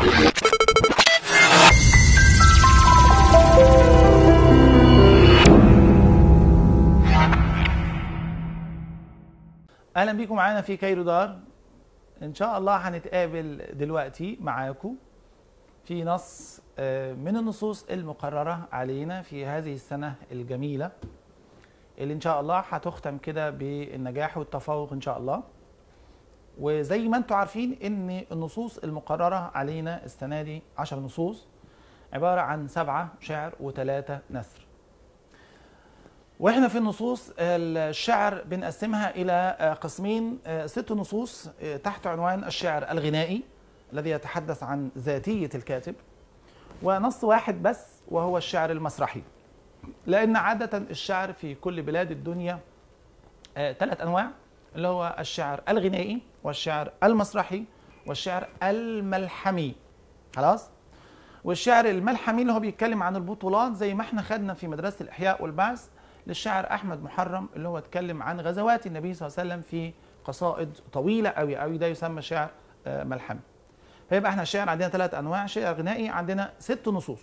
اهلا بيكم معانا في كايرو دار ان شاء الله هنتقابل دلوقتي معاكم في نص آه، من النصوص المقررة علينا في هذه السنة الجميلة اللي ان شاء الله هتختم كده بالنجاح والتفوق ان شاء الله وزي ما انتم عارفين ان النصوص المقررة علينا السنة دي عشر نصوص عبارة عن سبعة شعر وثلاثة نثر واحنا في النصوص الشعر بنقسمها الى قسمين ست نصوص تحت عنوان الشعر الغنائي الذي يتحدث عن ذاتيه الكاتب ونص واحد بس وهو الشعر المسرحي لان عاده الشعر في كل بلاد الدنيا ثلاث انواع اللي هو الشعر الغنائي والشعر المسرحي والشعر الملحمي خلاص والشعر الملحمي اللي هو بيتكلم عن البطولات زي ما احنا خدنا في مدرسه الاحياء والبعث للشاعر احمد محرم اللي هو اتكلم عن غزوات النبي صلى الله عليه وسلم في قصائد طويله قوي قوي ده يسمى شعر آه، ملحمي فيبقى احنا الشعر عندنا ثلاث انواع شعر غنائي عندنا ست نصوص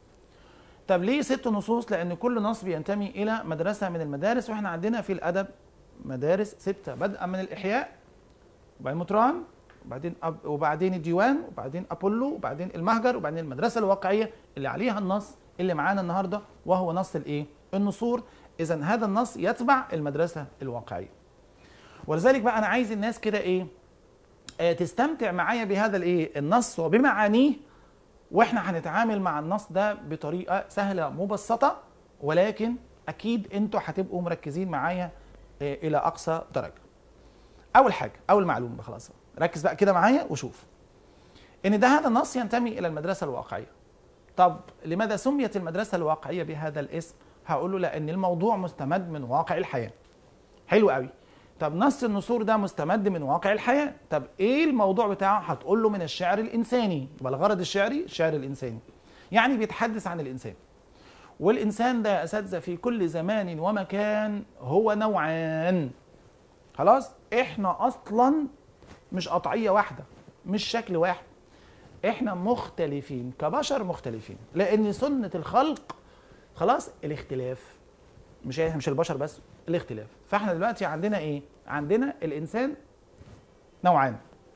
طب ليه ست نصوص لان كل نص بينتمي الى مدرسه من المدارس واحنا عندنا في الادب مدارس سته بدءا من الاحياء وبعدين مطران وبعدين أب وبعدين الديوان وبعدين ابولو وبعدين المهجر وبعدين المدرسه الواقعيه اللي عليها النص اللي معانا النهارده وهو نص الايه النصور اذا هذا النص يتبع المدرسه الواقعيه ولذلك بقى انا عايز الناس كده ايه آه تستمتع معايا بهذا الايه النص وبمعانيه واحنا هنتعامل مع النص ده بطريقه سهله مبسطه ولكن اكيد انتوا هتبقوا مركزين معايا آه الى اقصى درجه اول حاجه اول معلومه خلاص ركز بقى كده معايا وشوف ان ده هذا النص ينتمي الى المدرسه الواقعيه طب لماذا سميت المدرسه الواقعيه بهذا الاسم هقول له لان الموضوع مستمد من واقع الحياه حلو قوي طب نص النصور ده مستمد من واقع الحياه طب ايه الموضوع بتاعه هتقول له من الشعر الانساني يبقى الغرض الشعري الشعر الانساني يعني بيتحدث عن الانسان والانسان ده يا اساتذه في كل زمان ومكان هو نوعان خلاص احنا اصلا مش قطعيه واحده مش شكل واحد احنا مختلفين كبشر مختلفين لان سنه الخلق خلاص الاختلاف مش مش البشر بس الاختلاف فاحنا دلوقتي عندنا ايه عندنا الانسان نوعان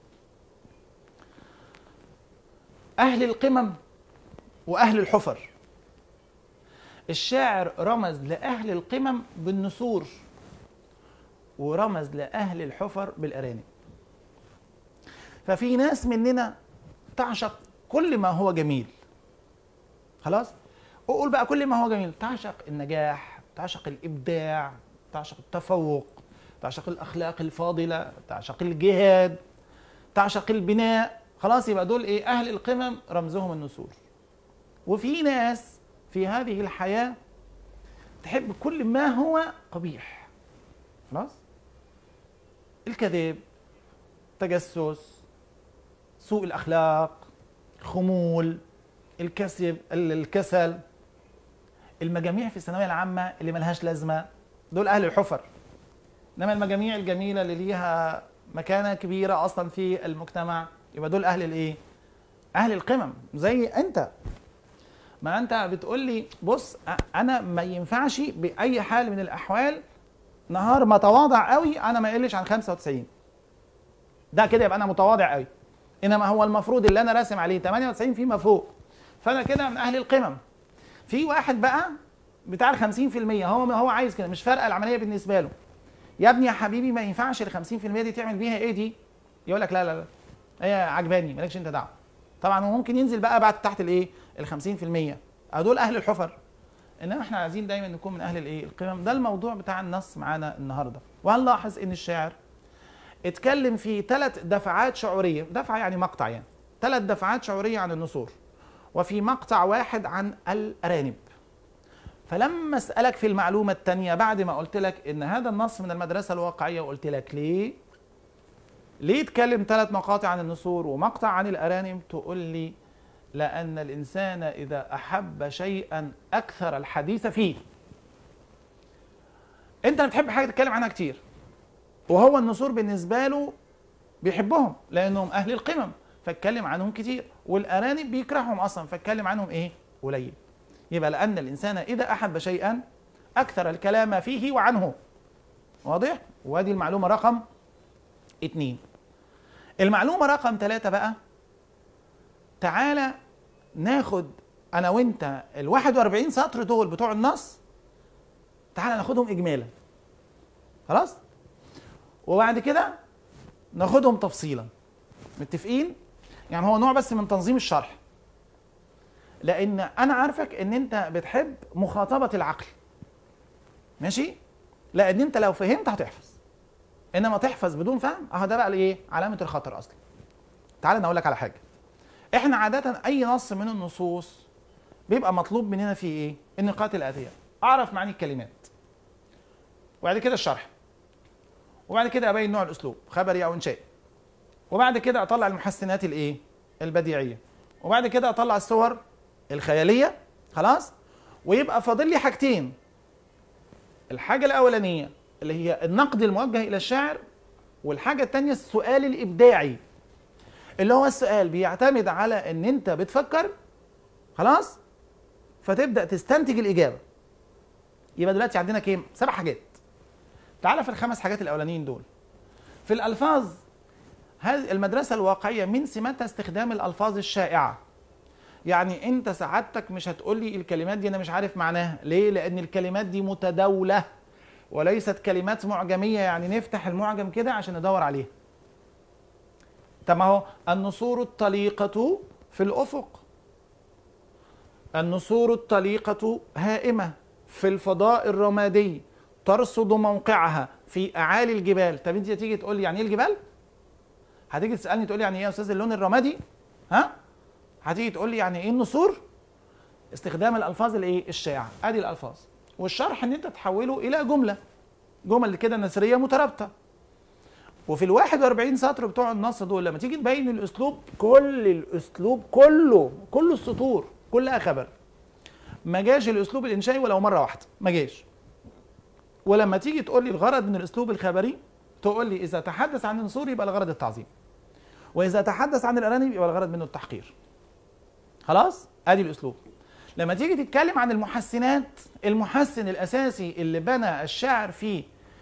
اهل القمم واهل الحفر الشاعر رمز لاهل القمم بالنسور ورمز لاهل الحفر بالارانب ففي ناس مننا تعشق كل ما هو جميل خلاص وقول بقى كل ما هو جميل تعشق النجاح تعشق الابداع تعشق التفوق تعشق الاخلاق الفاضله تعشق الجهاد تعشق البناء خلاص يبقى دول ايه اهل القمم رمزهم النسور وفي ناس في هذه الحياه تحب كل ما هو قبيح خلاص الكذب تجسس سوء الاخلاق خمول الكسب الكسل المجاميع في الثانويه العامه اللي ملهاش لازمه دول اهل الحفر انما المجاميع الجميله اللي ليها مكانه كبيره اصلا في المجتمع يبقى دول اهل الايه اهل القمم زي انت ما انت بتقول لي بص انا ما ينفعش باي حال من الاحوال نهار ما تواضع قوي انا ما اقلش عن 95 ده كده يبقى انا متواضع قوي انما هو المفروض اللي انا راسم عليه 98 فيما فوق فانا كده من اهل القمم في واحد بقى بتاع ال 50% هو هو عايز كده مش فارقه العمليه بالنسبه له يا ابني يا حبيبي ما ينفعش ال 50% دي تعمل بيها ايه دي يقول لك لا لا لا هي عجباني مالكش انت دعوه طبعا هو ممكن ينزل بقى بعد تحت الايه ال 50% دول اهل الحفر انما احنا عايزين دايما نكون من اهل الايه القمم ده الموضوع بتاع النص معانا النهارده وهنلاحظ ان الشاعر اتكلم في ثلاث دفعات شعوريه دفعه يعني مقطع يعني ثلاث دفعات شعوريه عن النسور وفي مقطع واحد عن الارانب فلما اسالك في المعلومه الثانيه بعد ما قلت لك ان هذا النص من المدرسه الواقعيه وقلت لك ليه ليه اتكلم ثلاث مقاطع عن النسور ومقطع عن الارانب تقول لي لان الانسان اذا احب شيئا اكثر الحديث فيه انت بتحب حاجه تتكلم عنها كتير وهو النسور بالنسبه له بيحبهم لانهم اهل القمم فاتكلم عنهم كتير والارانب بيكرههم اصلا فاتكلم عنهم ايه قليل يبقى لان الانسان اذا احب شيئا اكثر الكلام فيه وعنه واضح وادي المعلومه رقم اتنين المعلومه رقم ثلاثة بقى تعالى ناخد انا وانت ال 41 سطر دول بتوع النص تعالى ناخدهم اجمالا خلاص وبعد كده ناخدهم تفصيلا متفقين يعني هو نوع بس من تنظيم الشرح لان انا عارفك ان انت بتحب مخاطبه العقل ماشي لان انت لو فهمت هتحفظ انما تحفظ بدون فهم اه ده بقى الايه علامه الخطر اصلا تعال انا اقول لك على حاجه احنا عاده اي نص من النصوص بيبقى مطلوب مننا فيه ايه النقاط الاتيه اعرف معاني الكلمات وبعد كده الشرح وبعد كده ابين نوع الاسلوب خبري او انشائي وبعد كده اطلع المحسنات الايه البديعيه وبعد كده اطلع الصور الخياليه خلاص ويبقى فاضل لي حاجتين الحاجه الاولانيه اللي هي النقد الموجه الى الشاعر والحاجه الثانيه السؤال الابداعي اللي هو السؤال بيعتمد على ان انت بتفكر خلاص فتبدا تستنتج الاجابه يبقى دلوقتي عندنا كام سبع حاجات تعال في الخمس حاجات الاولانيين دول في الالفاظ هذه المدرسه الواقعيه من سماتها استخدام الالفاظ الشائعه يعني انت سعادتك مش هتقول لي الكلمات دي انا مش عارف معناها ليه لان الكلمات دي متداوله وليست كلمات معجميه يعني نفتح المعجم كده عشان ندور عليها طب ما هو النسور الطليقه في الافق النسور الطليقه هائمه في الفضاء الرمادي ترصد موقعها في اعالي الجبال طب انت تيجي تقول لي يعني ايه الجبال هتيجي تسالني تقول لي يعني ايه يا استاذ اللون الرمادي ها هتيجي تقول لي يعني ايه النسور استخدام الالفاظ الايه الشائعه ادي الالفاظ والشرح ان انت تحوله الى جمله جمل كده نثريه مترابطه وفي ال 41 سطر بتوع النص دول لما تيجي تبين الاسلوب كل الاسلوب كله كل السطور كلها خبر ما جاش الاسلوب الانشائي ولو مره واحده ما جاش ولما تيجي تقول لي الغرض من الاسلوب الخبري تقول لي اذا تحدث عن النسور يبقى الغرض التعظيم واذا تحدث عن الارانب يبقى الغرض منه التحقير خلاص ادي الاسلوب لما تيجي تتكلم عن المحسنات المحسن الاساسي اللي بنى الشاعر فيه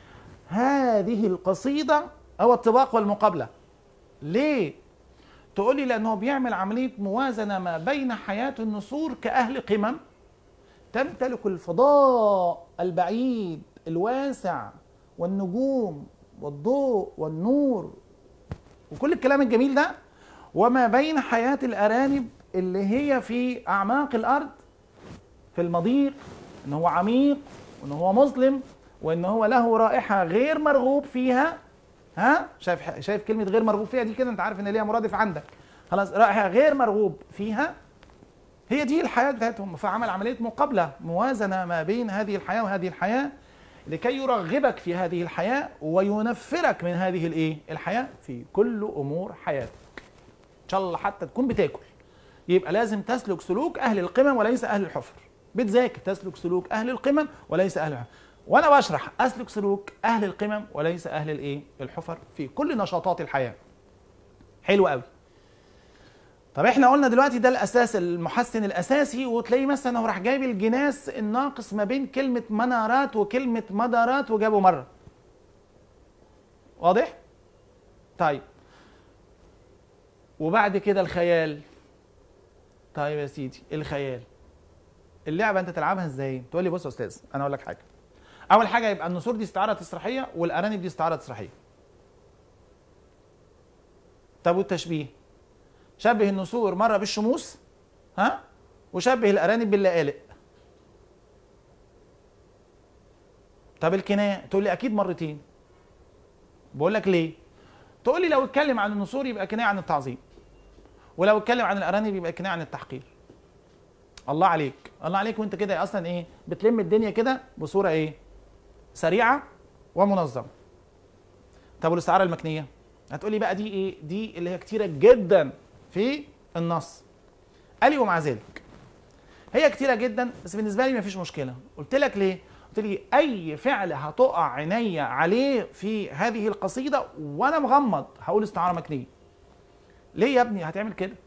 هذه القصيده هو الطباق والمقابله ليه تقول لي لانه بيعمل عمليه موازنه ما بين حياه النسور كاهل قمم تمتلك الفضاء البعيد الواسع والنجوم والضوء والنور وكل الكلام الجميل ده وما بين حياة الأرانب اللي هي في أعماق الأرض في المضيق إن هو عميق وإن هو مظلم وإن هو له رائحة غير مرغوب فيها ها شايف شايف كلمة غير مرغوب فيها دي كده أنت عارف إن ليها مرادف عندك خلاص رائحة غير مرغوب فيها هي دي الحياة بتاعتهم فعمل عملية مقابلة موازنة ما بين هذه الحياة وهذه الحياة لكي يرغبك في هذه الحياة وينفرك من هذه الايه؟ الحياة في كل امور حياتك. ان شاء الله حتى تكون بتاكل. يبقى لازم تسلك سلوك اهل القمم وليس اهل الحفر. بتذاكر تسلك سلوك اهل القمم وليس اهل الحفر. وانا بشرح اسلك سلوك اهل القمم وليس اهل الايه؟ الحفر في كل نشاطات الحياة. حلو قوي. طب احنا قلنا دلوقتي ده الاساس المحسن الاساسي وتلاقيه مثلا هو راح جايب الجناس الناقص ما بين كلمه منارات وكلمه مدارات وجابه مره واضح طيب وبعد كده الخيال طيب يا سيدي الخيال اللعبه انت تلعبها ازاي تقول لي بص يا استاذ انا اقول لك حاجه اول حاجه يبقى النسور دي استعاره تسريحيه والارانب دي استعاره تسريحيه طب والتشبيه شبه النسور مره بالشموس ها وشبه الارانب باللقالق طب الكنايه تقول لي اكيد مرتين بقول لك ليه تقول لي لو اتكلم عن النسور يبقى كنايه عن التعظيم ولو اتكلم عن الارانب يبقى كنايه عن التحقير الله عليك الله عليك وانت كده اصلا ايه بتلم الدنيا كده بصوره ايه سريعه ومنظمه طب والاستعاره المكنيه هتقولي بقى دي ايه دي اللي هي كتيره جدا في النص قال لي ومع ذلك هي كتيرة جدا بس بالنسبة لي مفيش مشكلة قلت لك ليه قلت لي أي فعل هتقع عيني عليه في هذه القصيدة وأنا مغمض هقول استعارة مكنية ليه يا ابني هتعمل كده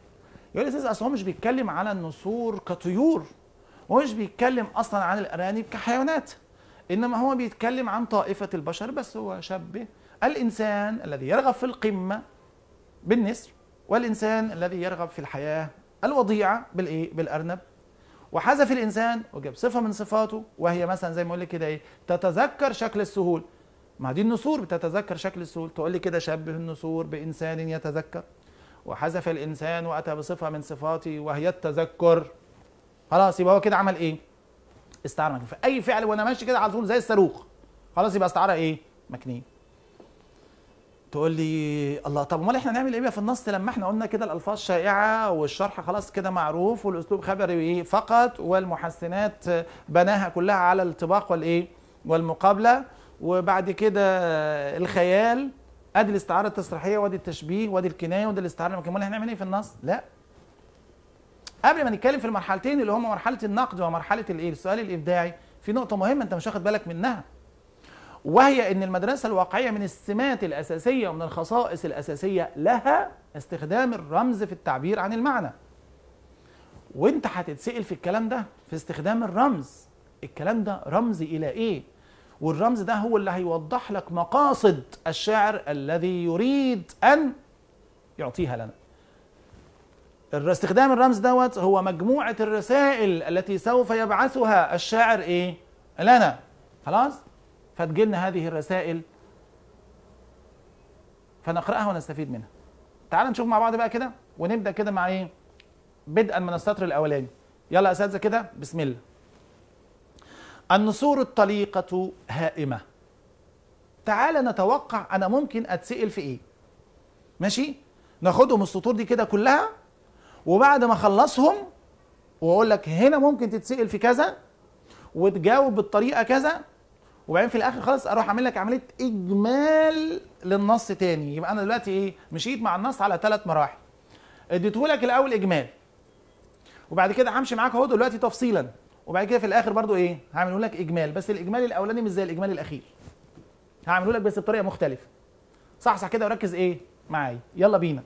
يقول لي استاذ اصل هو مش بيتكلم على النسور كطيور هو مش بيتكلم اصلا عن الارانب كحيوانات انما هو بيتكلم عن طائفه البشر بس هو شبه الانسان الذي يرغب في القمه بالنسر والانسان الذي يرغب في الحياه الوضيعه بالايه بالارنب وحذف الانسان وجاب صفه من صفاته وهي مثلا زي ما اقول لك كده ايه تتذكر شكل السهول ما دي النسور بتتذكر شكل السهول تقول لي كده شبه النسور بانسان يتذكر وحذف الانسان واتى بصفه من صفاته وهي التذكر خلاص يبقى هو كده عمل ايه استعاره مكنيه فاي فعل وانا ماشي كده على طول زي الصاروخ خلاص يبقى استعاره ايه مكنيه تقول لي الله طب امال احنا نعمل ايه بقى في النص لما احنا قلنا كده الالفاظ شائعه والشرح خلاص كده معروف والاسلوب خبري ايه فقط والمحسنات بناها كلها على الطباق والايه والمقابله وبعد كده الخيال ادي الاستعاره التصريحيه وادي التشبيه وادي الكنايه وادي الاستعاره المكنيه امال احنا هنعمل ايه في النص لا قبل ما نتكلم في المرحلتين اللي هما مرحله النقد ومرحله الايه السؤال الابداعي في نقطه مهمه انت مش واخد بالك منها وهي ان المدرسه الواقعيه من السمات الاساسيه ومن الخصائص الاساسيه لها استخدام الرمز في التعبير عن المعنى وانت هتتسال في الكلام ده في استخدام الرمز الكلام ده رمز الى ايه والرمز ده هو اللي هيوضح لك مقاصد الشاعر الذي يريد ان يعطيها لنا استخدام الرمز دوت هو مجموعة الرسائل التي سوف يبعثها الشاعر ايه لنا خلاص فتجيلنا هذه الرسائل فنقرأها ونستفيد منها تعال نشوف مع بعض بقى كده ونبدأ كده مع ايه بدءا من السطر الاولاني يلا يا اساتذه كده بسم الله النسور الطليقة هائمة تعال نتوقع انا ممكن اتسأل في ايه ماشي ناخدهم السطور دي كده كلها وبعد ما اخلصهم واقول لك هنا ممكن تتسال في كذا وتجاوب بالطريقه كذا وبعدين في الاخر خالص اروح اعمل لك عمليه اجمال للنص تاني يبقى انا دلوقتي ايه مشيت مع النص على ثلاث مراحل اديته لك الاول اجمال وبعد كده همشي معاك اهو دلوقتي تفصيلا وبعد كده في الاخر برضو ايه هعمله لك اجمال بس الاجمال الاولاني مش زي الاجمال الاخير هعمله لك بس بطريقه مختلفه صح صح كده وركز ايه معايا يلا بينا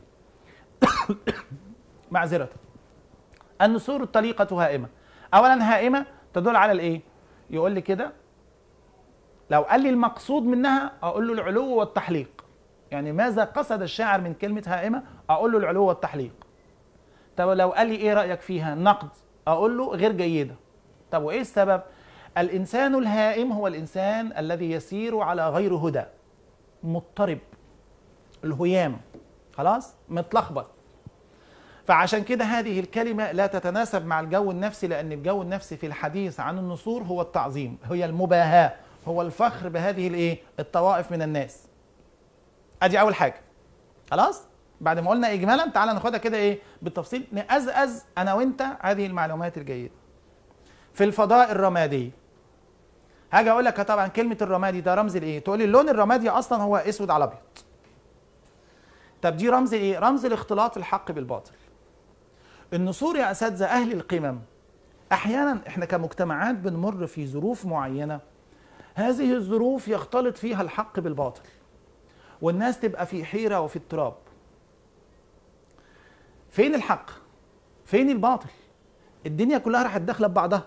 معذرة النسور الطليقة هائمة أولا هائمة تدل على الإيه؟ يقول لي كده لو قال لي المقصود منها أقول له العلو والتحليق يعني ماذا قصد الشاعر من كلمة هائمة أقول له العلو والتحليق طب لو قال لي إيه رأيك فيها نقد أقول له غير جيدة طب وإيه السبب؟ الإنسان الهائم هو الإنسان الذي يسير على غير هدى مضطرب الهيام خلاص متلخبط فعشان كده هذه الكلمة لا تتناسب مع الجو النفسي لأن الجو النفسي في الحديث عن النصور هو التعظيم هي المباهاة هو الفخر بهذه الايه الطوائف من الناس ادي اول حاجة خلاص بعد ما قلنا اجمالا تعالى ناخدها كده ايه بالتفصيل نأزأز انا وانت هذه المعلومات الجيدة في الفضاء الرمادي هاجي اقول لك طبعا كلمة الرمادي ده رمز الايه تقول لي اللون الرمادي اصلا هو اسود على ابيض طب دي رمز ايه رمز الاختلاط الحق بالباطل النسور يا اساتذه اهل القمم احيانا احنا كمجتمعات بنمر في ظروف معينه هذه الظروف يختلط فيها الحق بالباطل والناس تبقى في حيره وفي اضطراب فين الحق فين الباطل الدنيا كلها راحت داخله ببعضها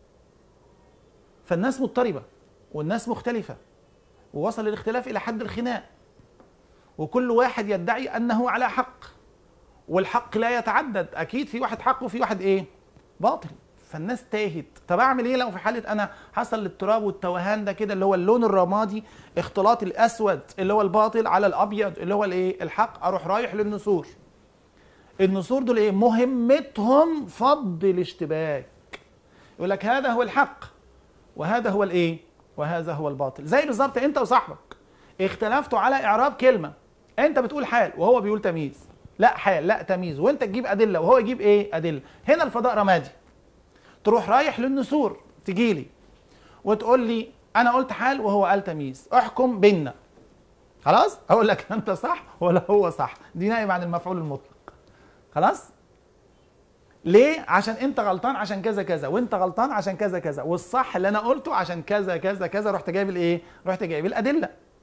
فالناس مضطربه والناس مختلفه ووصل الاختلاف الى حد الخناق وكل واحد يدعي انه على حق والحق لا يتعدد اكيد في واحد حق وفي واحد ايه باطل فالناس تاهت طب اعمل ايه لو في حاله انا حصل الاضطراب والتوهان ده كده اللي هو اللون الرمادي اختلاط الاسود اللي هو الباطل على الابيض اللي هو الايه الحق اروح رايح للنسور النسور دول ايه مهمتهم فض الاشتباك يقول لك هذا هو الحق وهذا هو الايه وهذا هو الباطل زي بالظبط انت وصاحبك اختلفتوا على اعراب كلمه انت بتقول حال وهو بيقول تمييز لا حال لا تمييز وانت تجيب ادله وهو يجيب ايه ادله هنا الفضاء رمادي تروح رايح للنسور تجي لي وتقول لي انا قلت حال وهو قال تمييز احكم بينا خلاص اقول لك انت صح ولا هو صح دي نائب عن المفعول المطلق خلاص ليه عشان انت غلطان عشان كذا كذا وانت غلطان عشان كذا كذا والصح اللي انا قلته عشان كذا كذا كذا رحت جايب الايه رحت جايب الادله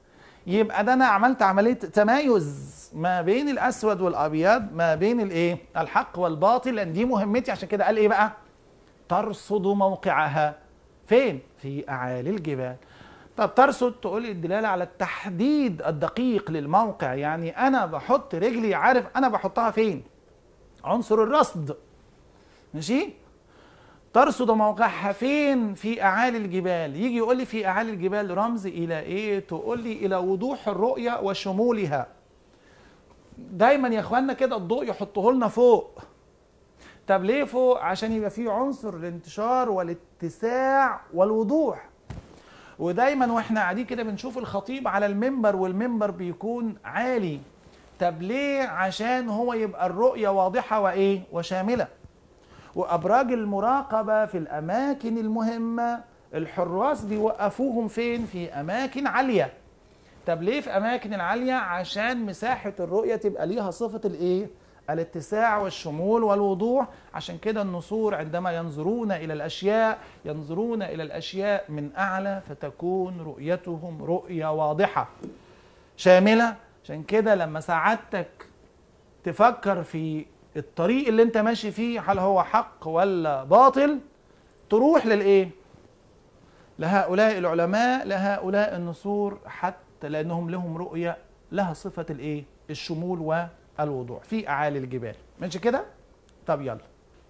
يبقى ده انا عملت عمليه تمايز ما بين الاسود والابيض ما بين الايه الحق والباطل لان دي مهمتي عشان كده قال ايه بقى ترصد موقعها فين في اعالي الجبال طب ترصد تقول لي الدلاله على التحديد الدقيق للموقع يعني انا بحط رجلي عارف انا بحطها فين عنصر الرصد ماشي ترصد موقعها فين في اعالي الجبال يجي يقول لي في اعالي الجبال رمز الى ايه تقول لي الى وضوح الرؤيه وشمولها دايما يا اخوانا كده الضوء يحطه لنا فوق طب ليه فوق عشان يبقى فيه عنصر الانتشار والاتساع والوضوح ودايما واحنا قاعدين كده بنشوف الخطيب على المنبر والمنبر بيكون عالي طب ليه عشان هو يبقى الرؤية واضحة وإيه وشاملة وأبراج المراقبة في الأماكن المهمة الحراس بيوقفوهم فين في أماكن عالية طب ليه في أماكن العالية عشان مساحة الرؤية تبقى ليها صفة الإيه الاتساع والشمول والوضوح عشان كده النسور عندما ينظرون إلى الأشياء ينظرون إلى الأشياء من أعلى فتكون رؤيتهم رؤية واضحة شاملة عشان كده لما سعادتك تفكر في الطريق اللي انت ماشي فيه هل هو حق ولا باطل تروح للايه لهؤلاء العلماء لهؤلاء النسور حتى لانهم لهم رؤيه لها صفه الايه الشمول والوضوح في اعالي الجبال ماشي كده طب يلا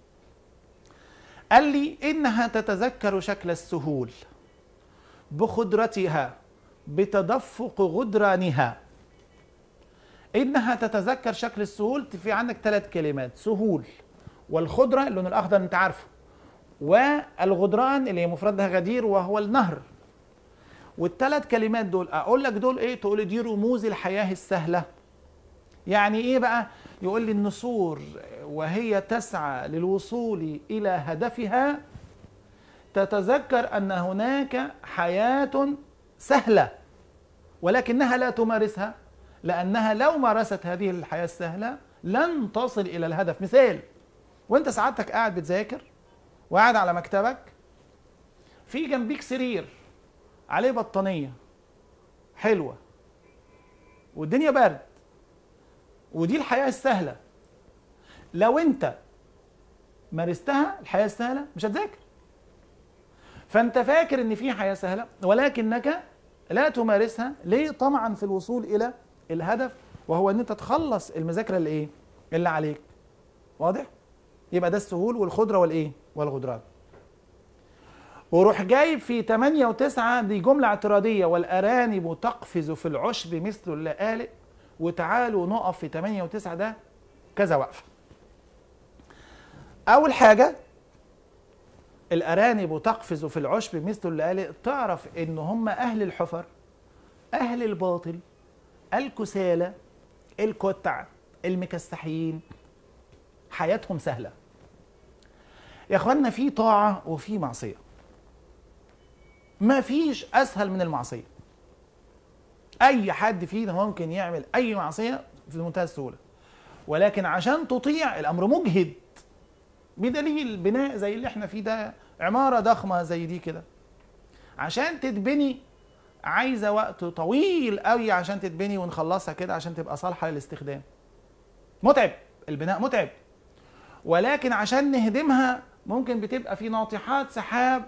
قال لي انها تتذكر شكل السهول بخضرتها بتدفق غدرانها انها تتذكر شكل السهول في عندك ثلاث كلمات سهول والخضره اللون الاخضر انت عارفه والغدران اللي هي مفردها غدير وهو النهر والثلاث كلمات دول اقول لك دول ايه تقول لي دي رموز الحياه السهله يعني ايه بقى يقول لي النسور وهي تسعى للوصول الى هدفها تتذكر ان هناك حياه سهله ولكنها لا تمارسها لأنها لو مارست هذه الحياة السهلة لن تصل إلى الهدف مثال وانت سعادتك قاعد بتذاكر وقاعد على مكتبك في جنبيك سرير عليه بطانية حلوة والدنيا برد ودي الحياة السهلة لو انت مارستها الحياة السهلة مش هتذاكر فانت فاكر ان في حياة سهلة ولكنك لا تمارسها ليه طمعا في الوصول الى الهدف وهو ان انت تخلص المذاكره اللي ايه اللي عليك واضح يبقى ده السهول والخضره والايه والغدران وروح جايب في 8 و9 دي جملة اعتراضية والأرانب تقفز في العشب مثل اللآلئ وتعالوا نقف في 8 و9 ده كذا وقفة أول حاجة الأرانب تقفز في العشب مثل اللآلئ تعرف إن هم أهل الحفر أهل الباطل الكسالى الكتع المكسحين حياتهم سهلة يا اخوانا في طاعة وفي معصية ما فيش أسهل من المعصية أي حد فينا ممكن يعمل أي معصية في منتهى السهولة ولكن عشان تطيع الأمر مجهد بدليل بناء زي اللي احنا فيه ده عمارة ضخمة زي دي كده عشان تتبني عايزه وقت طويل قوي عشان تتبني ونخلصها كده عشان تبقى صالحه للاستخدام متعب البناء متعب ولكن عشان نهدمها ممكن بتبقى في ناطحات سحاب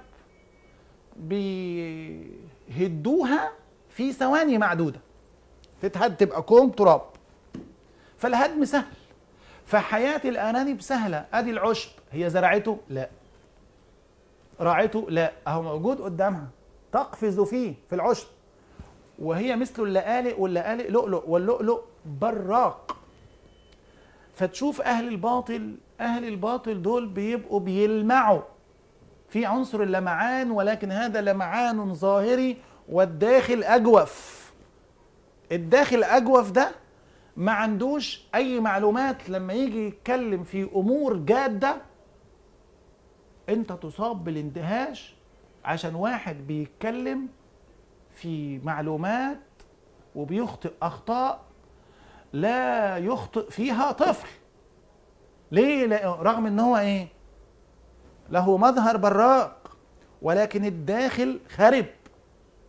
بيهدوها في ثواني معدوده تتهد تبقى كوم تراب فالهدم سهل فحياة الأرانب سهلة أدي العشب هي زرعته لا راعته لا أهو موجود قدامها تقفز فيه في العشب وهي مثل اللآلئ واللآلئ لؤلؤ واللؤلؤ براق فتشوف أهل الباطل أهل الباطل دول بيبقوا بيلمعوا في عنصر اللمعان ولكن هذا لمعان ظاهري والداخل أجوف الداخل أجوف ده ما عندوش أي معلومات لما يجي يتكلم في أمور جادة أنت تصاب بالاندهاش عشان واحد بيتكلم في معلومات وبيخطئ اخطاء لا يخطئ فيها طفل ليه لا رغم ان هو ايه له مظهر براق ولكن الداخل خرب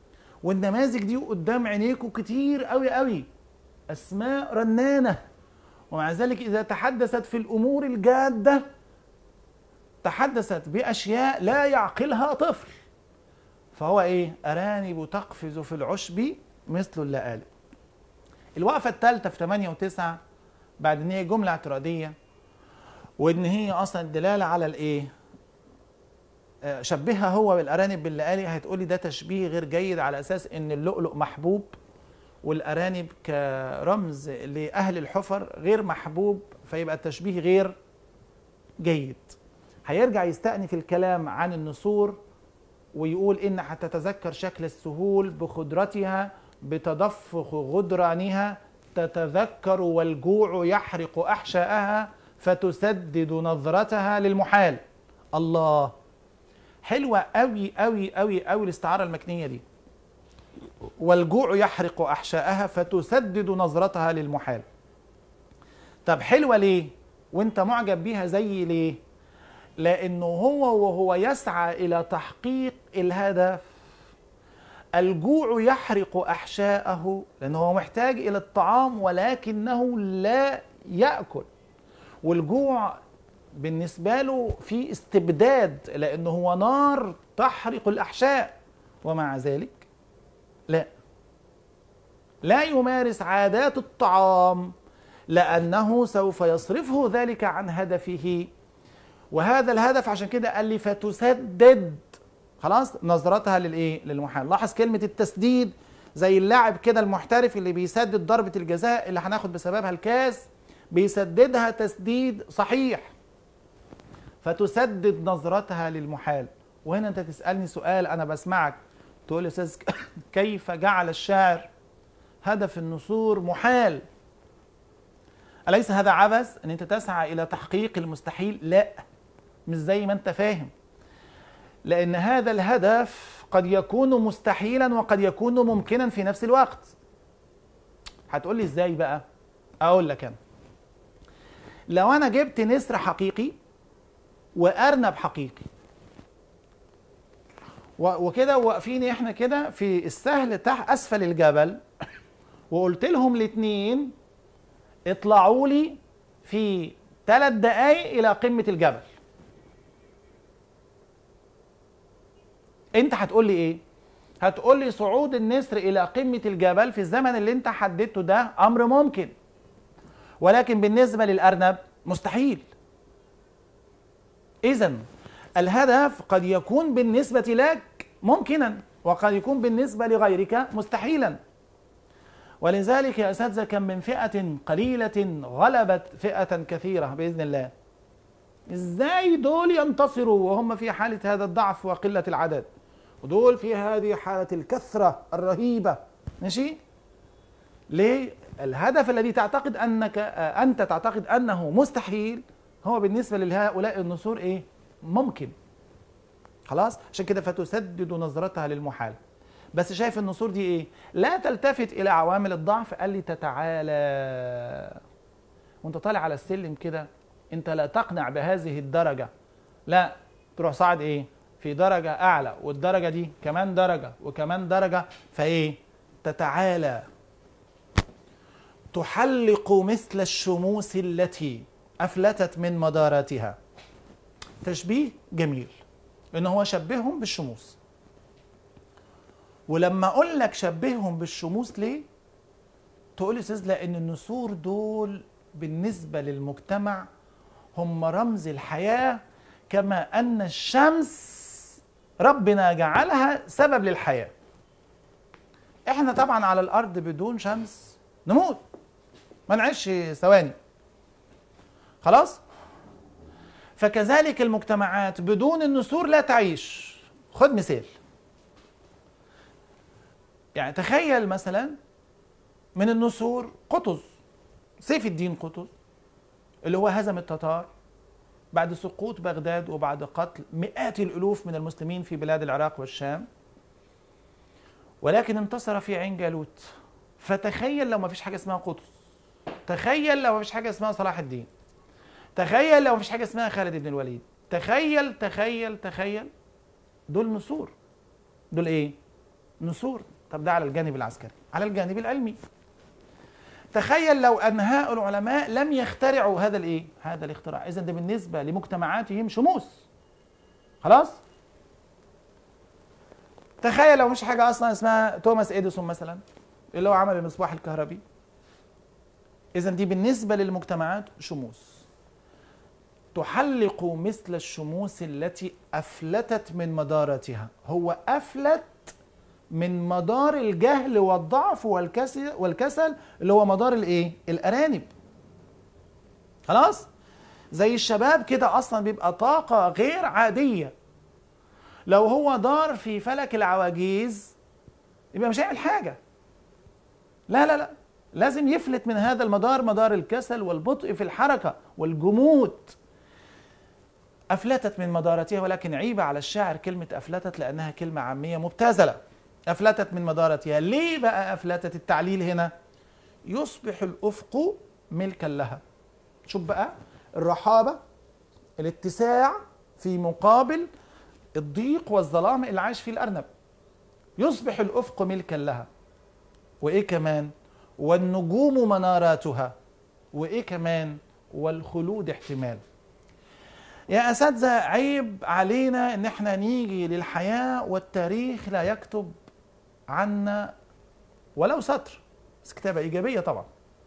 والنماذج دي قدام عينيكم كتير قوي قوي اسماء رنانه ومع ذلك اذا تحدثت في الامور الجاده تحدثت باشياء لا يعقلها طفل فهو ايه ارانب تقفز في العشب مثل اللآلئ الوقفه الثالثه في 8 و9 بعد ان هي جمله اعتراضيه وان هي اصلا الدلاله على الايه آه، شبهها هو بالارانب باللآلئ هتقولي ده تشبيه غير جيد على اساس ان اللؤلؤ محبوب والارانب كرمز لاهل الحفر غير محبوب فيبقى التشبيه غير جيد هيرجع يستأنف الكلام عن النسور ويقول إن هتتذكر شكل السهول بخضرتها بتدفق غدرانها تتذكر والجوع يحرق أحشاءها فتسدد نظرتها للمحال الله حلوة أوي أوي أوي أوي الاستعارة المكنية دي والجوع يحرق أحشاءها فتسدد نظرتها للمحال طب حلوة ليه وانت معجب بيها زي ليه لانه هو وهو يسعى الى تحقيق الهدف الجوع يحرق احشاءه لانه هو محتاج الى الطعام ولكنه لا ياكل والجوع بالنسبه له في استبداد لانه هو نار تحرق الاحشاء ومع ذلك لا لا يمارس عادات الطعام لانه سوف يصرفه ذلك عن هدفه وهذا الهدف عشان كده قال لي فتسدد خلاص نظرتها للايه للمحال لاحظ كلمه التسديد زي اللاعب كده المحترف اللي بيسدد ضربه الجزاء اللي هناخد بسببها الكاس بيسددها تسديد صحيح فتسدد نظرتها للمحال وهنا انت تسالني سؤال انا بسمعك تقول لي استاذ كيف جعل الشاعر هدف النسور محال أليس هذا عبث أن أنت تسعى إلى تحقيق المستحيل؟ لا مش زي ما أنت فاهم لأن هذا الهدف قد يكون مستحيلا وقد يكون ممكنا في نفس الوقت هتقول لي ازاي بقى اقول لك انا لو انا جبت نسر حقيقي وارنب حقيقي وكده واقفين احنا كده في السهل تحت اسفل الجبل وقلت لهم الاثنين اطلعوا لي في ثلاث دقايق الى قمه الجبل انت هتقول لي ايه هتقول لي صعود النسر الى قمه الجبل في الزمن اللي انت حددته ده امر ممكن ولكن بالنسبه للارنب مستحيل اذا الهدف قد يكون بالنسبه لك ممكنا وقد يكون بالنسبه لغيرك مستحيلا ولذلك يا اساتذه كم من فئه قليله غلبت فئه كثيره باذن الله ازاي دول ينتصروا وهم في حاله هذا الضعف وقله العدد ودول في هذه حالة الكثرة الرهيبة ماشي ليه الهدف الذي تعتقد أنك أنت تعتقد أنه مستحيل هو بالنسبة لهؤلاء النسور إيه ممكن خلاص عشان كده فتسدد نظرتها للمحال بس شايف النسور دي ايه لا تلتفت الى عوامل الضعف قال لي تتعالى وانت طالع على السلم كده انت لا تقنع بهذه الدرجه لا تروح صاعد ايه في درجة أعلى والدرجة دي كمان درجة وكمان درجة فإيه؟ تتعالى تحلق مثل الشموس التي أفلتت من مداراتها تشبيه جميل إن هو شبههم بالشموس ولما أقول لك شبههم بالشموس ليه؟ تقول لي أستاذ لأن النسور دول بالنسبة للمجتمع هم رمز الحياة كما أن الشمس ربنا جعلها سبب للحياة احنا طبعا على الارض بدون شمس نموت ما نعيش ثواني خلاص فكذلك المجتمعات بدون النسور لا تعيش خد مثال يعني تخيل مثلا من النسور قطز سيف الدين قطز اللي هو هزم التتار بعد سقوط بغداد وبعد قتل مئات الالوف من المسلمين في بلاد العراق والشام ولكن انتصر في عين جالوت فتخيل لو ما فيش حاجه اسمها قدس تخيل لو ما فيش حاجه اسمها صلاح الدين تخيل لو ما فيش حاجه اسمها خالد بن الوليد تخيل تخيل تخيل دول نسور دول ايه نسور طب ده على الجانب العسكري على الجانب العلمي تخيل لو انهاء العلماء لم يخترعوا هذا الايه هذا الاختراع اذا ده بالنسبه لمجتمعاتهم شموس خلاص تخيل لو مش حاجه اصلا اسمها توماس اديسون مثلا اللي هو عمل المصباح الكهربي اذا دي بالنسبه للمجتمعات شموس تحلق مثل الشموس التي افلتت من مدارتها هو افلت من مدار الجهل والضعف والكسل والكسل اللي هو مدار الايه الارانب خلاص زي الشباب كده اصلا بيبقى طاقه غير عاديه لو هو دار في فلك العواجيز يبقى مش هيعمل حاجه لا لا لا لازم يفلت من هذا المدار مدار الكسل والبطء في الحركه والجمود افلتت من مدارتها ولكن عيبه على الشاعر كلمه افلتت لانها كلمه عاميه مبتذله افلتت من مدارتها ليه بقى افلتت التعليل هنا يصبح الافق ملكا لها شوف بقى الرحابه الاتساع في مقابل الضيق والظلام اللي عايش فيه الارنب يصبح الافق ملكا لها وايه كمان والنجوم مناراتها وايه كمان والخلود احتمال يا اساتذه عيب علينا ان احنا نيجي للحياه والتاريخ لا يكتب عنا ولو سطر بس كتابه ايجابيه طبعا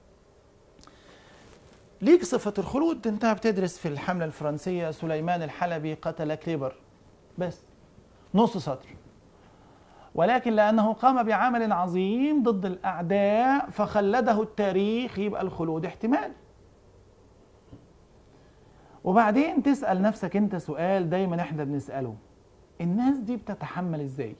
ليك صفة الخلود انت بتدرس في الحملة الفرنسية سليمان الحلبي قتل كليبر بس نص سطر ولكن لأنه قام بعمل عظيم ضد الأعداء فخلده التاريخ يبقى الخلود احتمال وبعدين تسأل نفسك انت سؤال دايما احنا بنسأله الناس دي بتتحمل ازاي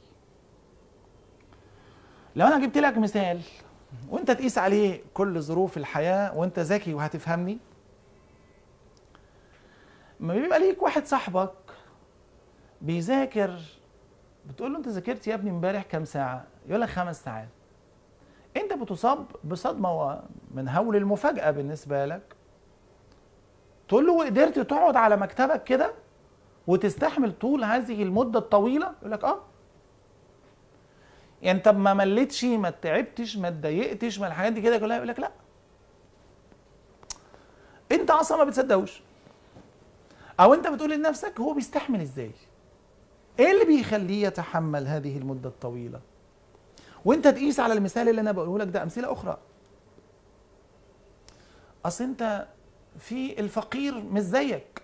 لو انا جبت لك مثال وانت تقيس عليه كل ظروف الحياة وانت ذكي وهتفهمني ما بيبقى ليك واحد صاحبك بيذاكر بتقول له انت ذاكرت يا ابني امبارح كام ساعة يقول لك خمس ساعات انت بتصاب بصدمة من هول المفاجأة بالنسبة لك تقول له وقدرت تقعد على مكتبك كده وتستحمل طول هذه المدة الطويلة يقول لك اه يعني طب ما مليتش ما تعبتش ما اتضايقتش ما الحاجات دي كده كلها يقول لك لا انت اصلا ما بتصدقوش او انت بتقول لنفسك هو بيستحمل ازاي ايه اللي بيخليه يتحمل هذه المده الطويله وانت تقيس على المثال اللي انا بقوله لك ده امثله اخرى اصل انت في الفقير مش زيك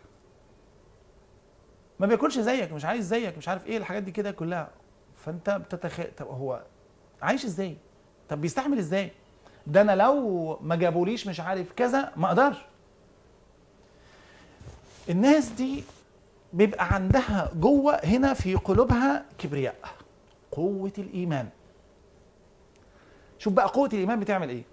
ما بياكلش زيك مش عايز زيك مش عارف ايه الحاجات دي كده كلها فانت بتتخيل طب هو عايش ازاي طب بيستحمل ازاي ده انا لو ما جابوليش مش عارف كذا ما اقدرش الناس دي بيبقى عندها جوه هنا في قلوبها كبرياء قوة الإيمان شوف بقى قوة الإيمان بتعمل إيه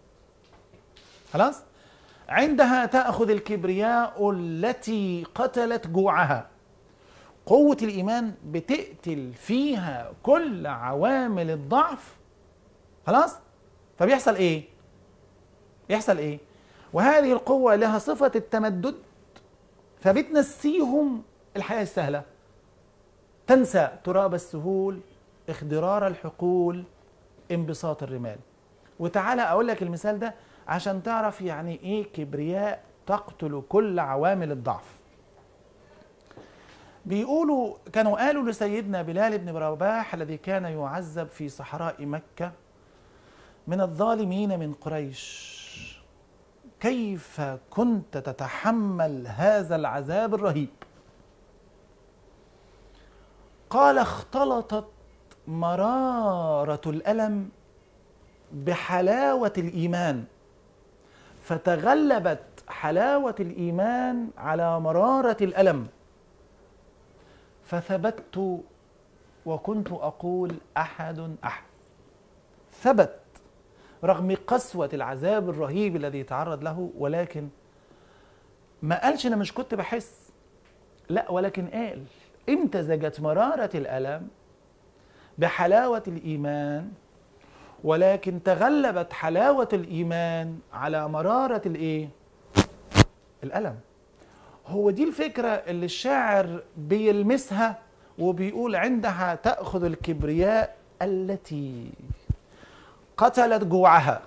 خلاص عندها تأخذ الكبرياء التي قتلت جوعها قوة الإيمان بتقتل فيها كل عوامل الضعف خلاص فبيحصل إيه يحصل إيه وهذه القوة لها صفة التمدد فبتنسيهم الحياة السهلة تنسى تراب السهول اخضرار الحقول انبساط الرمال وتعالى اقول لك المثال ده عشان تعرف يعني ايه كبرياء تقتل كل عوامل الضعف بيقولوا كانوا قالوا لسيدنا بلال بن رباح الذي كان يعذب في صحراء مكة من الظالمين من قريش كيف كنت تتحمل هذا العذاب الرهيب قال اختلطت مرارة الألم بحلاوة الإيمان فتغلبت حلاوة الإيمان على مرارة الألم فثبت وكنت أقول أحد أحد ثبت رغم قسوة العذاب الرهيب الذي تعرض له ولكن ما قالش أنا مش كنت بحس لا ولكن قال امتزجت مرارة الألم بحلاوة الإيمان ولكن تغلبت حلاوة الإيمان على مرارة الإيه؟ الألم هو دي الفكرة اللي الشاعر بيلمسها وبيقول عندها تأخذ الكبرياء التي قتلت جوعها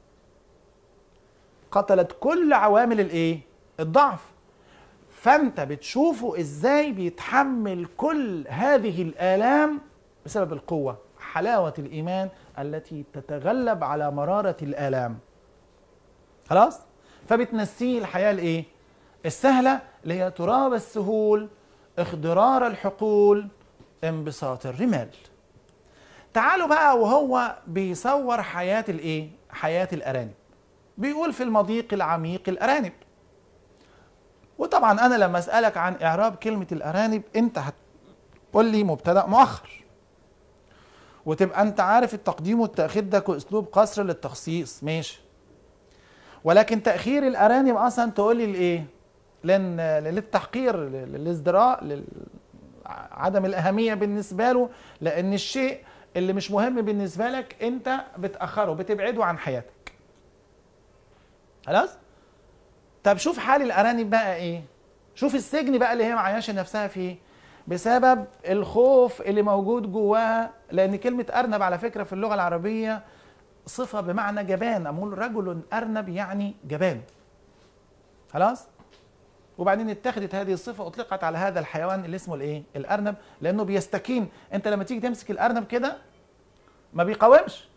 قتلت كل عوامل الايه الضعف فانت بتشوفه ازاي بيتحمل كل هذه الالام بسبب القوه حلاوه الايمان التي تتغلب على مراره الالام خلاص فبتنسيه الحياه الايه السهله اللي هي تراب السهول اخضرار الحقول انبساط الرمال تعالوا بقى وهو بيصور حياه الايه حياه الارانب بيقول في المضيق العميق الارانب وطبعا انا لما اسالك عن اعراب كلمه الارانب انت هتقول لي مبتدا مؤخر وتبقى انت عارف التقديم والتاخير ده كاسلوب قصر للتخصيص ماشي ولكن تاخير الارانب اصلا تقول لي الايه لان للتحقير للازدراء عدم الاهميه بالنسبه له لان الشيء اللي مش مهم بالنسبه لك انت بتاخره بتبعده عن حياتك خلاص طب شوف حال الارانب بقى ايه شوف السجن بقى اللي هي معيشه نفسها فيه بسبب الخوف اللي موجود جواها لان كلمه ارنب على فكره في اللغه العربيه صفه بمعنى جبان اقول رجل ارنب يعني جبان خلاص وبعدين اتخذت هذه الصفه اطلقت على هذا الحيوان اللي اسمه الايه الارنب لانه بيستكين انت لما تيجي تمسك الارنب كده ما بيقاومش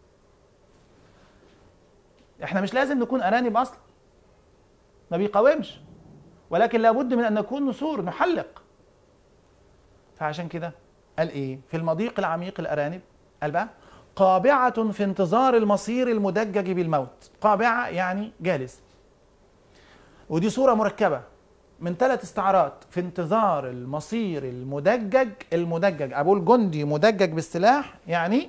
احنا مش لازم نكون ارانب اصلا ما بيقاومش ولكن لابد من ان نكون نسور نحلق فعشان كده قال ايه في المضيق العميق الارانب قال بقى قابعة في انتظار المصير المدجج بالموت قابعة يعني جالس ودي صورة مركبة من ثلاث استعارات في انتظار المصير المدجج المدجج أقول جندي مدجج بالسلاح يعني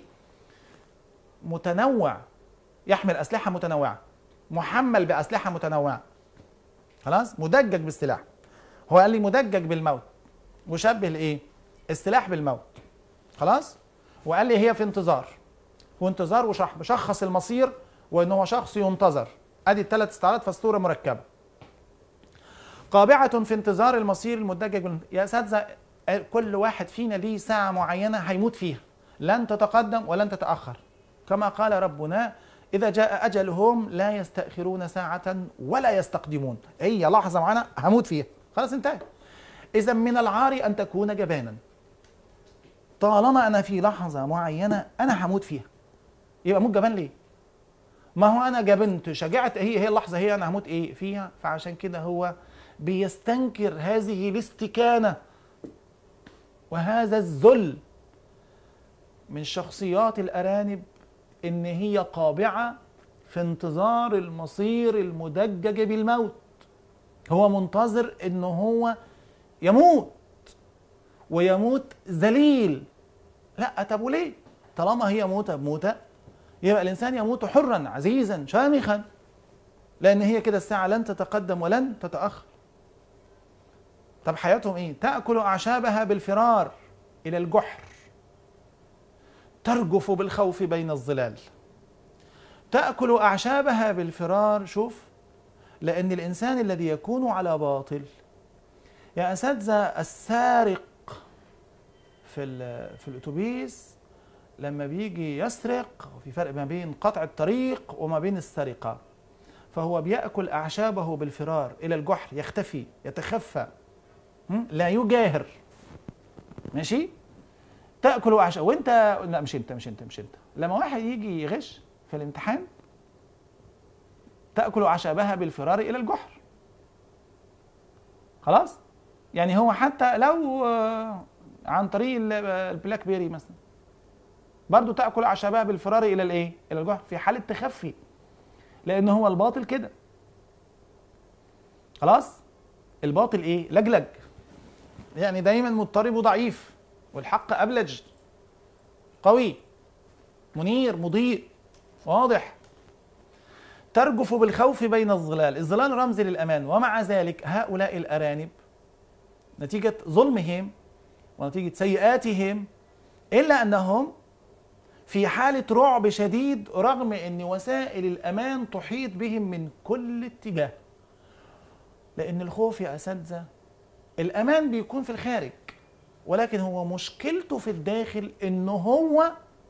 متنوع يحمل أسلحة متنوعة محمل بأسلحة متنوعة خلاص مدجج بالسلاح هو قال لي مدجج بالموت وشبه الايه السلاح بالموت خلاص وقال لي هي في انتظار وانتظار وشرح بشخص المصير وان هو شخص ينتظر ادي الثلاث استعارات فالصوره مركبه قابعة في انتظار المصير المدجج يا اساتذه كل واحد فينا ليه ساعة معينة هيموت فيها لن تتقدم ولن تتأخر كما قال ربنا إذا جاء أجلهم لا يستأخرون ساعة ولا يستقدمون هي لحظة معانا هموت فيها خلاص انتهى إذا من العار أن تكون جبانا طالما أنا في لحظة معينة أنا هموت فيها يبقى موت جبان ليه؟ ما هو أنا جبنت شجعت هي هي اللحظة هي أنا هموت إيه فيها فعشان كده هو بيستنكر هذه الاستكانة وهذا الذل من شخصيات الأرانب ان هي قابعه في انتظار المصير المدجج بالموت هو منتظر ان هو يموت ويموت ذليل لا طب وليه طالما هي موتة بموتة يبقى الإنسان يموت حرا عزيزا شامخا لأن هي كده الساعة لن تتقدم ولن تتأخر طب حياتهم إيه؟ تأكل أعشابها بالفرار إلى الجحر ترجف بالخوف بين الظلال تأكل أعشابها بالفرار شوف لأن الإنسان الذي يكون على باطل يا أساتذة السارق في في الأتوبيس لما بيجي يسرق وفي فرق ما بين قطع الطريق وما بين السرقة فهو بيأكل أعشابه بالفرار إلى الجحر يختفي يتخفى لا يجاهر ماشي تاكل عشاء وانت لا مش انت مش انت مش انت لما واحد يجي يغش في الامتحان تاكل عشابها بالفرار الى الجحر خلاص يعني هو حتى لو عن طريق البلاك بيري مثلا برضه تاكل اعشابها بالفرار الى الايه الى الجحر في حاله تخفي لان هو الباطل كده خلاص الباطل ايه لجلج يعني دايما مضطرب وضعيف والحق أبلج قوي منير مضيء واضح ترجف بالخوف بين الظلال الظلال رمز للأمان ومع ذلك هؤلاء الأرانب نتيجة ظلمهم ونتيجة سيئاتهم إلا أنهم في حالة رعب شديد رغم أن وسائل الأمان تحيط بهم من كل اتجاه لأن الخوف يا أساتذة الأمان بيكون في الخارج ولكن هو مشكلته في الداخل ان هو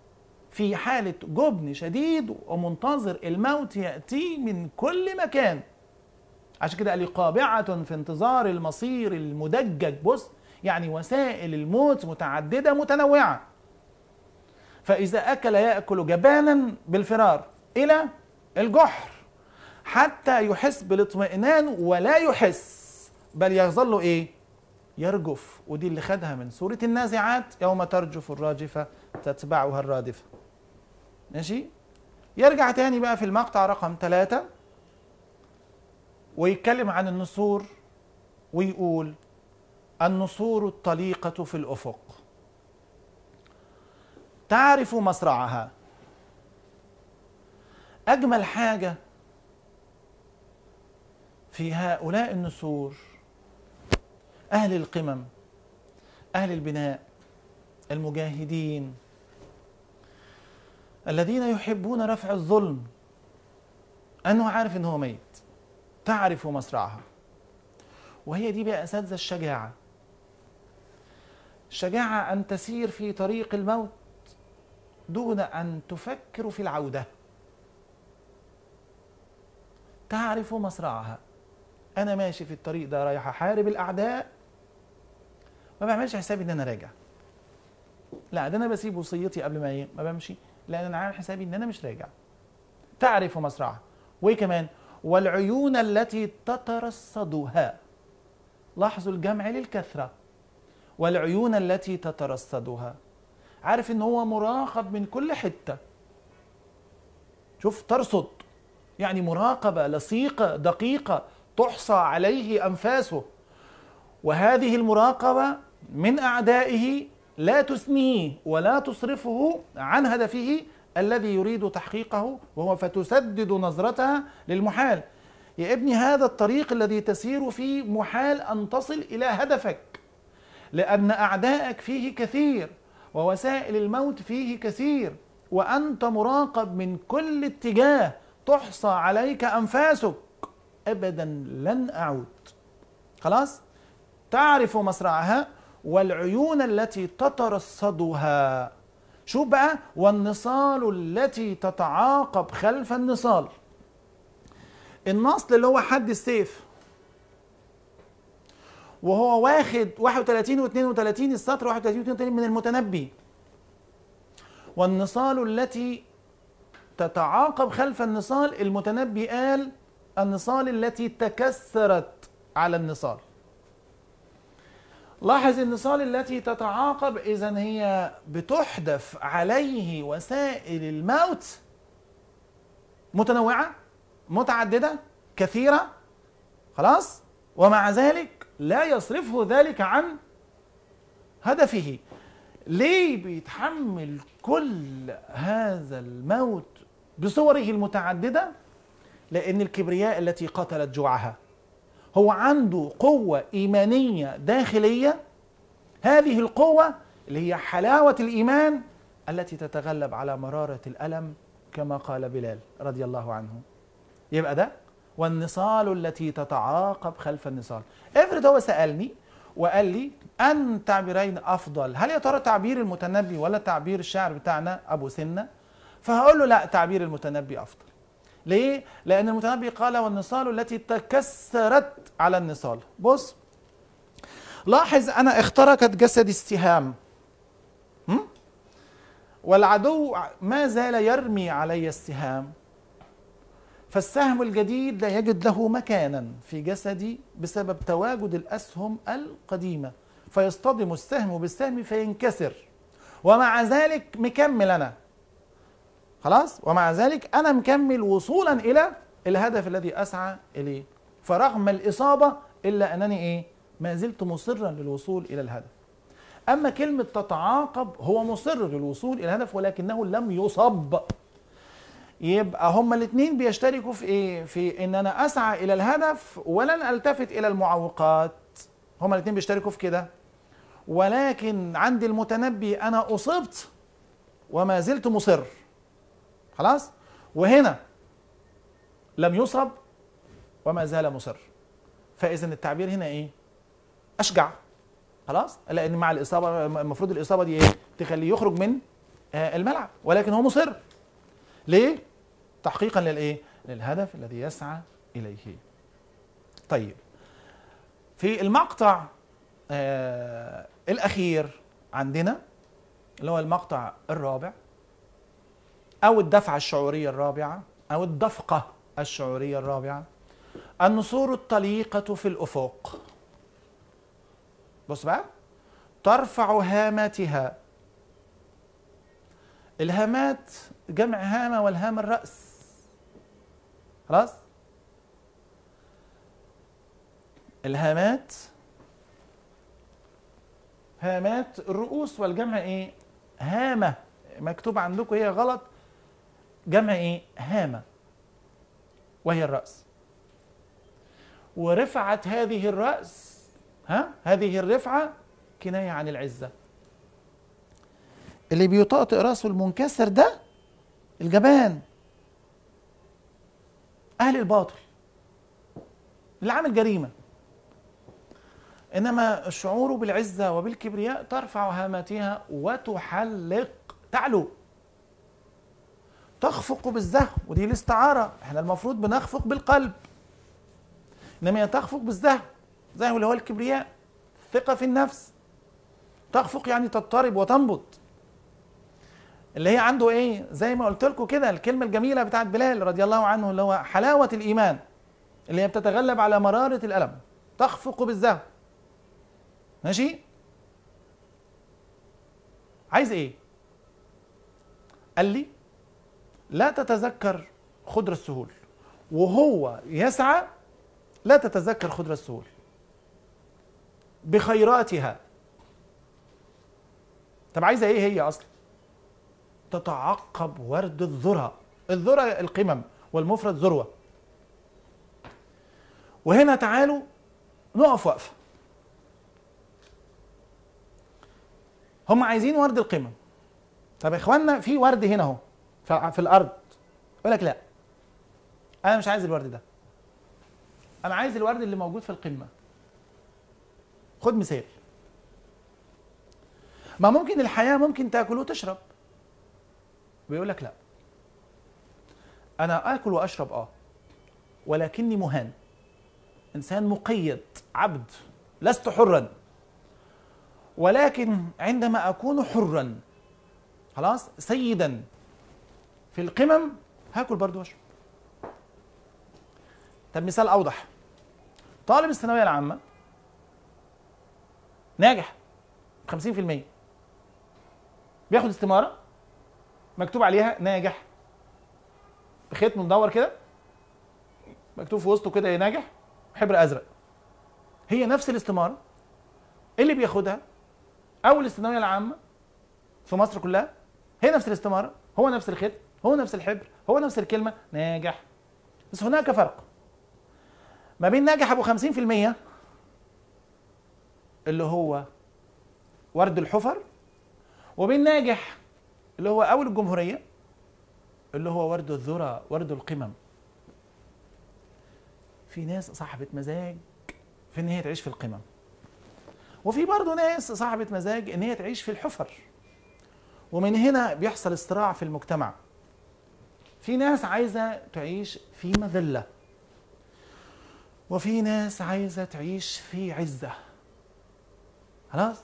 في حالة جبن شديد ومنتظر الموت يأتي من كل مكان عشان كده قال لي قابعة في انتظار المصير المدجج بص يعني وسائل الموت متعددة متنوعة فإذا أكل يأكل جبانا بالفرار إلى الجحر حتى يحس بالاطمئنان ولا يحس بل يظل إيه؟ يرجف ودي اللي خدها من سورة النازعات يوم ترجف الراجفة تتبعها الرادفة ماشي؟ يرجع تاني بقى في المقطع رقم ثلاثة ويتكلم عن النسور ويقول النسور الطليقة في الأفق تعرف مصرعها أجمل حاجة في هؤلاء النسور أهل القمم أهل البناء المجاهدين الذين يحبون رفع الظلم أنه عارف أنه ميت تعرف مصرعها وهي دي بقى أساتذة الشجاعة الشجاعة أن تسير في طريق الموت دون أن تفكر في العودة تعرف مصرعها أنا ماشي في الطريق ده رايح أحارب الأعداء ما بعملش حسابي إن أنا راجع لا ده أنا بسيب وصيتي قبل ما إيه ما بمشي لأن أنا عامل حسابي إن أنا مش راجع تعرف مصرعها وإيه كمان والعيون التي تترصدها لاحظوا الجمع للكثرة والعيون التي تترصدها عارف ان هو مراقب من كل حتة شوف ترصد يعني مراقبة لصيقة دقيقة تحصى عليه أنفاسه وهذه المراقبة من أعدائه لا تثنيه ولا تصرفه عن هدفه الذي يريد تحقيقه وهو فتسدد نظرتها للمحال يا ابني هذا الطريق الذي تسير فيه محال أن تصل إلى هدفك لأن أعدائك فيه كثير ووسائل الموت فيه كثير وأنت مراقب من كل اتجاه تحصى عليك أنفاسك أبدا لن أعود خلاص تعرف مصرعها والعيون التي تترصدها شوف بقى والنصال التي تتعاقب خلف النصال النصل اللي هو حد السيف وهو واخد 31 و 32 السطر 31 و 32 من المتنبي والنصال التي تتعاقب خلف النصال المتنبي قال النصال التي تكسرت على النصال لاحظ النصال التي تتعاقب اذا هي بتحدث عليه وسائل الموت متنوعه متعدده كثيره خلاص ومع ذلك لا يصرفه ذلك عن هدفه ليه بيتحمل كل هذا الموت بصوره المتعدده لان الكبرياء التي قتلت جوعها هو عنده قوه ايمانيه داخليه هذه القوه اللي هي حلاوه الايمان التي تتغلب على مراره الالم كما قال بلال رضي الله عنه يبقى ده والنصال التي تتعاقب خلف النصال افرض هو سألني وقال لي أن تعبيرين أفضل هل يا ترى تعبير المتنبي ولا تعبير الشاعر بتاعنا أبو سنة فهقول له لا تعبير المتنبي أفضل ليه؟ لأن المتنبي قال والنصال التي تكسرت على النصال بص لاحظ أنا اخترقت جسدي السهام والعدو ما زال يرمي علي السهام فالسهم الجديد لا يجد له مكانا في جسدي بسبب تواجد الاسهم القديمه فيصطدم السهم بالسهم فينكسر ومع ذلك مكمل انا خلاص ومع ذلك انا مكمل وصولا الى الهدف الذي اسعى اليه فرغم الاصابه الا انني ايه ما زلت مصرا للوصول الى الهدف اما كلمه تتعاقب هو مصر للوصول الى الهدف ولكنه لم يصب يبقى هما الاثنين بيشتركوا في ايه في ان انا اسعى الى الهدف ولن التفت الى المعوقات هما الاثنين بيشتركوا في كده ولكن عند المتنبي انا اصبت وما زلت مصر خلاص وهنا لم يصب وما زال مصر فاذا التعبير هنا ايه اشجع خلاص لان مع الاصابه المفروض الاصابه دي ايه تخليه يخرج من آه، الملعب ولكن هو مصر ليه تحقيقا للايه للهدف الذي يسعى اليه طيب في المقطع آه الاخير عندنا اللي هو المقطع الرابع او الدفعه الشعوريه الرابعه او الدفقه الشعوريه الرابعه النسور الطليقه في الافق بص بقى ترفع هاماتها الهامات جمع هامه والهام الراس خلاص الهامات هامات الرؤوس والجمع ايه هامه مكتوب عندكم هي غلط جمع ايه هامه وهي الراس ورفعت هذه الراس ها هذه الرفعه كنايه عن العزه اللي بيطأطئ راسه المنكسر ده الجبان اهل الباطل اللي عامل جريمه انما الشعور بالعزه وبالكبرياء ترفع هاماتها وتحلق تعلو تخفق بالزهو ودي الاستعاره احنا المفروض بنخفق بالقلب انما هي تخفق بالزهو زهو اللي هو الكبرياء ثقه في النفس تخفق يعني تضطرب وتنبض اللي هي عنده ايه زي ما قلت لكم كده الكلمه الجميله بتاعت بلال رضي الله عنه اللي هو حلاوه الايمان اللي هي بتتغلب على مراره الالم تخفق بالزهو ماشي عايز ايه قال لي لا تتذكر خضر السهول وهو يسعى لا تتذكر خضر السهول بخيراتها طب عايزه ايه هي اصلا تتعقب ورد الذرة الذرة القمم والمفرد ذروة وهنا تعالوا نقف وقفة هم عايزين ورد القمم طب يا اخوانا في ورد هنا اهو في الارض يقول لك لا انا مش عايز الورد ده انا عايز الورد اللي موجود في القمه خد مثال ما ممكن الحياه ممكن تاكل وتشرب بيقول لك لا انا اكل واشرب اه ولكني مهان انسان مقيد عبد لست حرا ولكن عندما اكون حرا خلاص سيدا في القمم هاكل برضه واشرب طب مثال اوضح طالب الثانويه العامه ناجح 50% بياخد استماره مكتوب عليها ناجح بختم مدور كده مكتوب في وسطه كده يا ناجح حبر ازرق هي نفس الاستماره اللي بياخدها اول الثانويه العامه في مصر كلها هي نفس الاستماره هو نفس الختم هو نفس الحبر هو نفس الكلمه ناجح بس هناك فرق ما بين ناجح ابو 50% اللي هو ورد الحفر وبين ناجح اللي هو اول الجمهوريه اللي هو ورد الذرة ورد القمم في ناس صاحبة مزاج في ان هي تعيش في القمم وفي برضه ناس صاحبة مزاج ان هي تعيش في الحفر ومن هنا بيحصل صراع في المجتمع في ناس عايزة تعيش في مذلة وفي ناس عايزة تعيش في عزة خلاص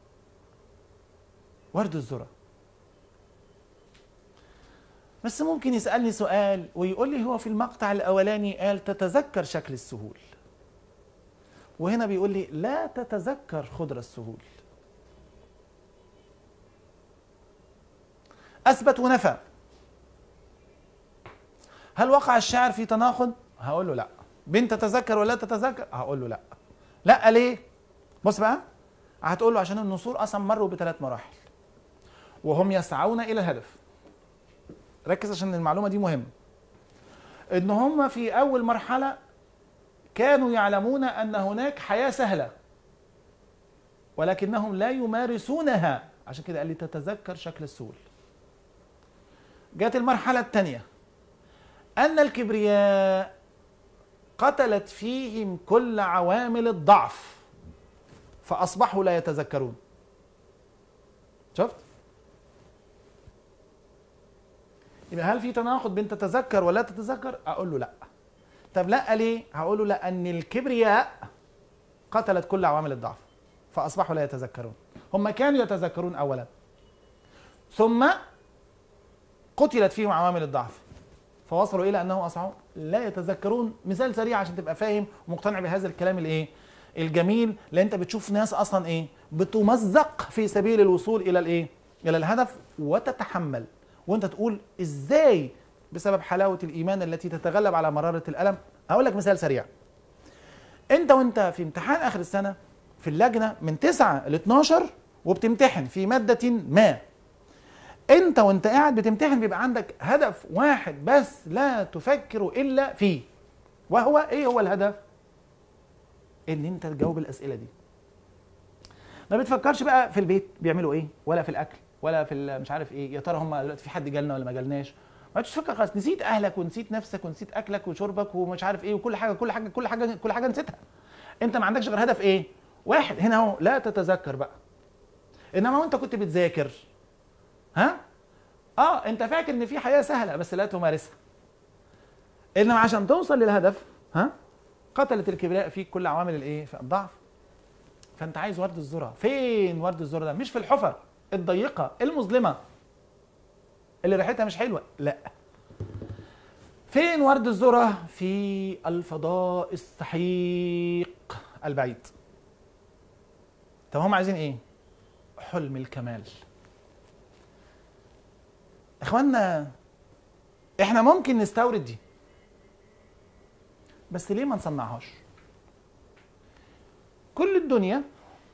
ورد الذرة بس ممكن يسألني سؤال ويقول لي هو في المقطع الأولاني قال تتذكر شكل السهول وهنا بيقول لي لا تتذكر خضر السهول أثبت ونفى هل وقع الشاعر في تناقض؟ هقول له لا بنت تتذكر ولا تتذكر؟ هقول له لا لا ليه؟ بص بقى هتقول له عشان النصور أصلا مروا بثلاث مراحل وهم يسعون إلى الهدف ركز عشان المعلومه دي مهمه ان هم في اول مرحله كانوا يعلمون ان هناك حياه سهله ولكنهم لا يمارسونها عشان كده قال لي تتذكر شكل السول جاءت المرحله الثانيه ان الكبرياء قتلت فيهم كل عوامل الضعف فاصبحوا لا يتذكرون شفت يبقى هل في تناقض بين تتذكر ولا تتذكر اقول له لا طب لا ليه هقول له لان الكبرياء قتلت كل عوامل الضعف فاصبحوا لا يتذكرون هم كانوا يتذكرون اولا ثم قتلت فيهم عوامل الضعف فوصلوا الى انهم اصبحوا لا يتذكرون مثال سريع عشان تبقى فاهم ومقتنع بهذا الكلام الايه الجميل لان انت بتشوف ناس اصلا ايه بتمزق في سبيل الوصول الى الايه الى الهدف وتتحمل وانت تقول ازاي بسبب حلاوه الايمان التي تتغلب على مراره الالم اقول لك مثال سريع انت وانت في امتحان اخر السنه في اللجنه من 9 ل 12 وبتمتحن في ماده ما انت وانت قاعد بتمتحن بيبقى عندك هدف واحد بس لا تفكر الا فيه وهو ايه هو الهدف ان انت تجاوب الاسئله دي ما بتفكرش بقى في البيت بيعملوا ايه ولا في الاكل ولا في مش عارف ايه يا ترى هم دلوقتي في حد جالنا ولا ما جالناش ما تفكر خلاص نسيت اهلك ونسيت نفسك ونسيت اكلك وشربك ومش عارف ايه وكل حاجه كل حاجه كل حاجه كل حاجه نسيتها انت ما عندكش غير هدف ايه واحد هنا اهو لا تتذكر بقى انما وانت كنت بتذاكر ها اه انت فاكر ان في حياه سهله بس لا تمارسها انما عشان توصل للهدف ها قتلت الكبرياء فيك كل عوامل الايه الضعف فانت عايز ورد الذره فين ورد الذره ده مش في الحفر الضيقه المظلمه اللي ريحتها مش حلوه لا فين ورد الذره في الفضاء السحيق البعيد طب هم عايزين ايه حلم الكمال اخوانا احنا ممكن نستورد دي بس ليه ما نصنعهاش كل الدنيا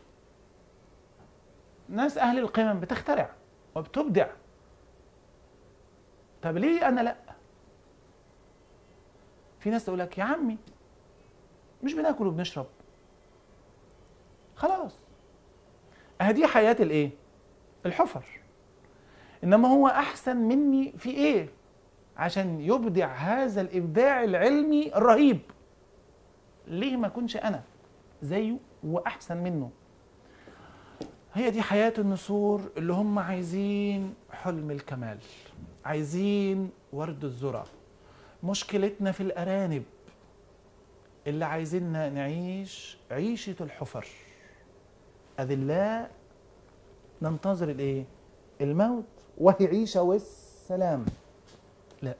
ناس اهل القمم بتخترع وبتبدع طب ليه انا لا في ناس تقول لك يا عمي مش بناكل وبنشرب خلاص اهدي حياه الايه الحفر انما هو احسن مني في ايه عشان يبدع هذا الابداع العلمي الرهيب ليه ما اكونش انا زيه واحسن منه هي دي حياة النسور اللي هم عايزين حلم الكمال عايزين ورد الذرة مشكلتنا في الأرانب اللي عايزيننا نعيش عيشة الحفر أذلاء ننتظر الإيه؟ الموت وهي عيشة والسلام لا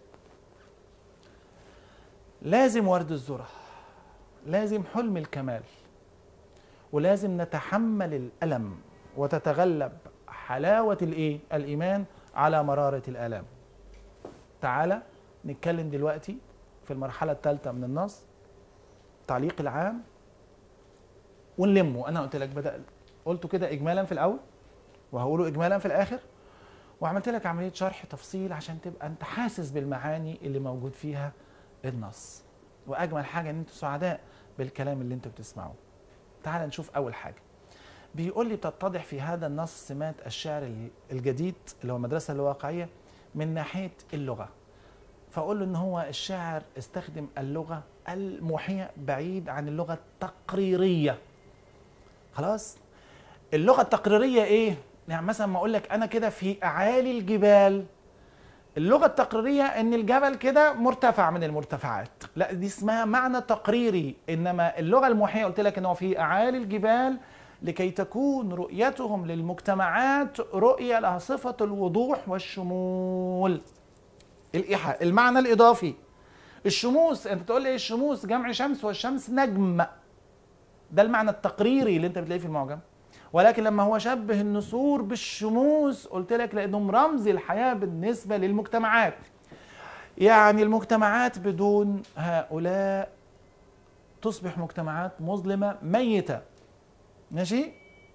لازم ورد الذرة لازم حلم الكمال ولازم نتحمل الألم وتتغلب حلاوة الإيه؟ الإيمان على مرارة الآلام تعالى نتكلم دلوقتي في المرحلة الثالثة من النص التعليق العام ونلمه أنا قلت لك بدأ قلته كده إجمالا في الأول وهقوله إجمالا في الآخر وعملت لك عملية شرح تفصيل عشان تبقى أنت حاسس بالمعاني اللي موجود فيها النص وأجمل حاجة إن أنتوا سعداء بالكلام اللي أنتوا بتسمعوه تعال نشوف أول حاجة بيقول لي بتتضح في هذا النص سمات الشعر الجديد اللي هو المدرسة الواقعية من ناحية اللغة فأقول له إن هو الشاعر استخدم اللغة الموحية بعيد عن اللغة التقريرية خلاص اللغة التقريرية إيه؟ يعني مثلا ما أقول لك أنا كده في أعالي الجبال اللغة التقريرية إن الجبل كده مرتفع من المرتفعات لا دي اسمها معنى تقريري إنما اللغة الموحية قلت لك إنه في أعالي الجبال لكي تكون رؤيتهم للمجتمعات رؤية لها صفة الوضوح والشمول الإيحاء المعنى الإضافي الشموس أنت تقول لي الشموس جمع شمس والشمس نجم ده المعنى التقريري اللي أنت بتلاقيه في المعجم ولكن لما هو شبه النسور بالشموس قلت لك لأنهم رمز الحياة بالنسبة للمجتمعات يعني المجتمعات بدون هؤلاء تصبح مجتمعات مظلمة ميتة ماشي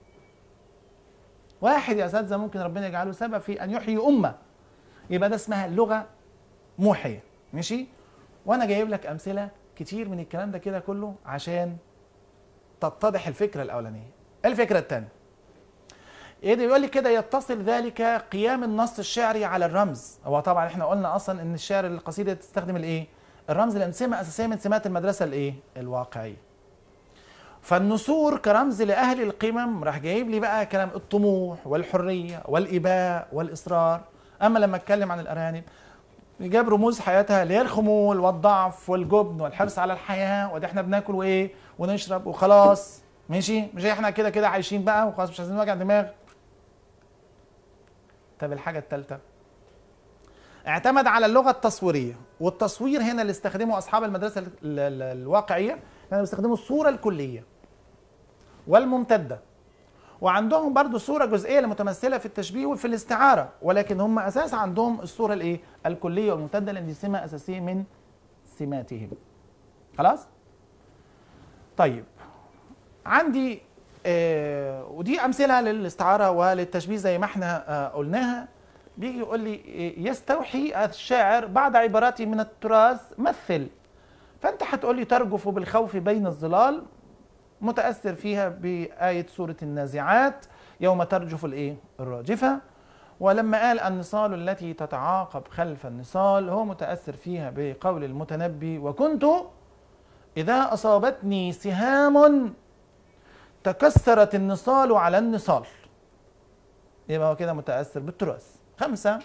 واحد يا اساتذه ممكن ربنا يجعله سبب في ان يحيي امه يبقى ده اسمها اللغه موحيه ماشي وانا جايب لك امثله كتير من الكلام ده كده كله عشان تتضح الفكره الاولانيه الفكره الثانيه ايه ده بيقول لي كده يتصل ذلك قيام النص الشعري على الرمز هو طبعا احنا قلنا اصلا ان الشعر القصيده تستخدم الايه الرمز لان سمه اساسيه من سمات المدرسه الايه الواقعيه فالنسور كرمز لاهل القمم راح جايب لي بقى كلام الطموح والحريه والاباء والاصرار اما لما اتكلم عن الارانب جاب رموز حياتها اللي هي الخمول والضعف والجبن والحرص على الحياه وده احنا بناكل وايه ونشرب وخلاص ماشي مش احنا كده كده عايشين بقى وخلاص مش عايزين وجع دماغ طب الحاجه الثالثه اعتمد على اللغه التصويريه والتصوير هنا اللي استخدمه اصحاب المدرسه ال- ال- الواقعيه كانوا بيستخدموا الصوره الكليه والممتده وعندهم برضو صورة جزئية المتمثلة في التشبيه وفي الاستعارة ولكن هم أساس عندهم الصورة الإيه؟ الكلية والممتدة لأن دي سمة أساسية من سماتهم خلاص؟ طيب عندي آه ودي أمثلة للاستعارة وللتشبيه زي ما احنا آه قلناها بيجي يقول لي آه، يستوحي الشاعر بعض عباراته من التراث مثل فأنت هتقول لي ترجف بالخوف بين الظلال متأثر فيها بآية سورة النازعات يوم ترجف الإيه؟ الراجفة ولما قال النصال التي تتعاقب خلف النصال هو متأثر فيها بقول المتنبي وكنت إذا أصابتني سهام تكسرت النصال على النصال يبقى هو كده متأثر بالتراث خمسة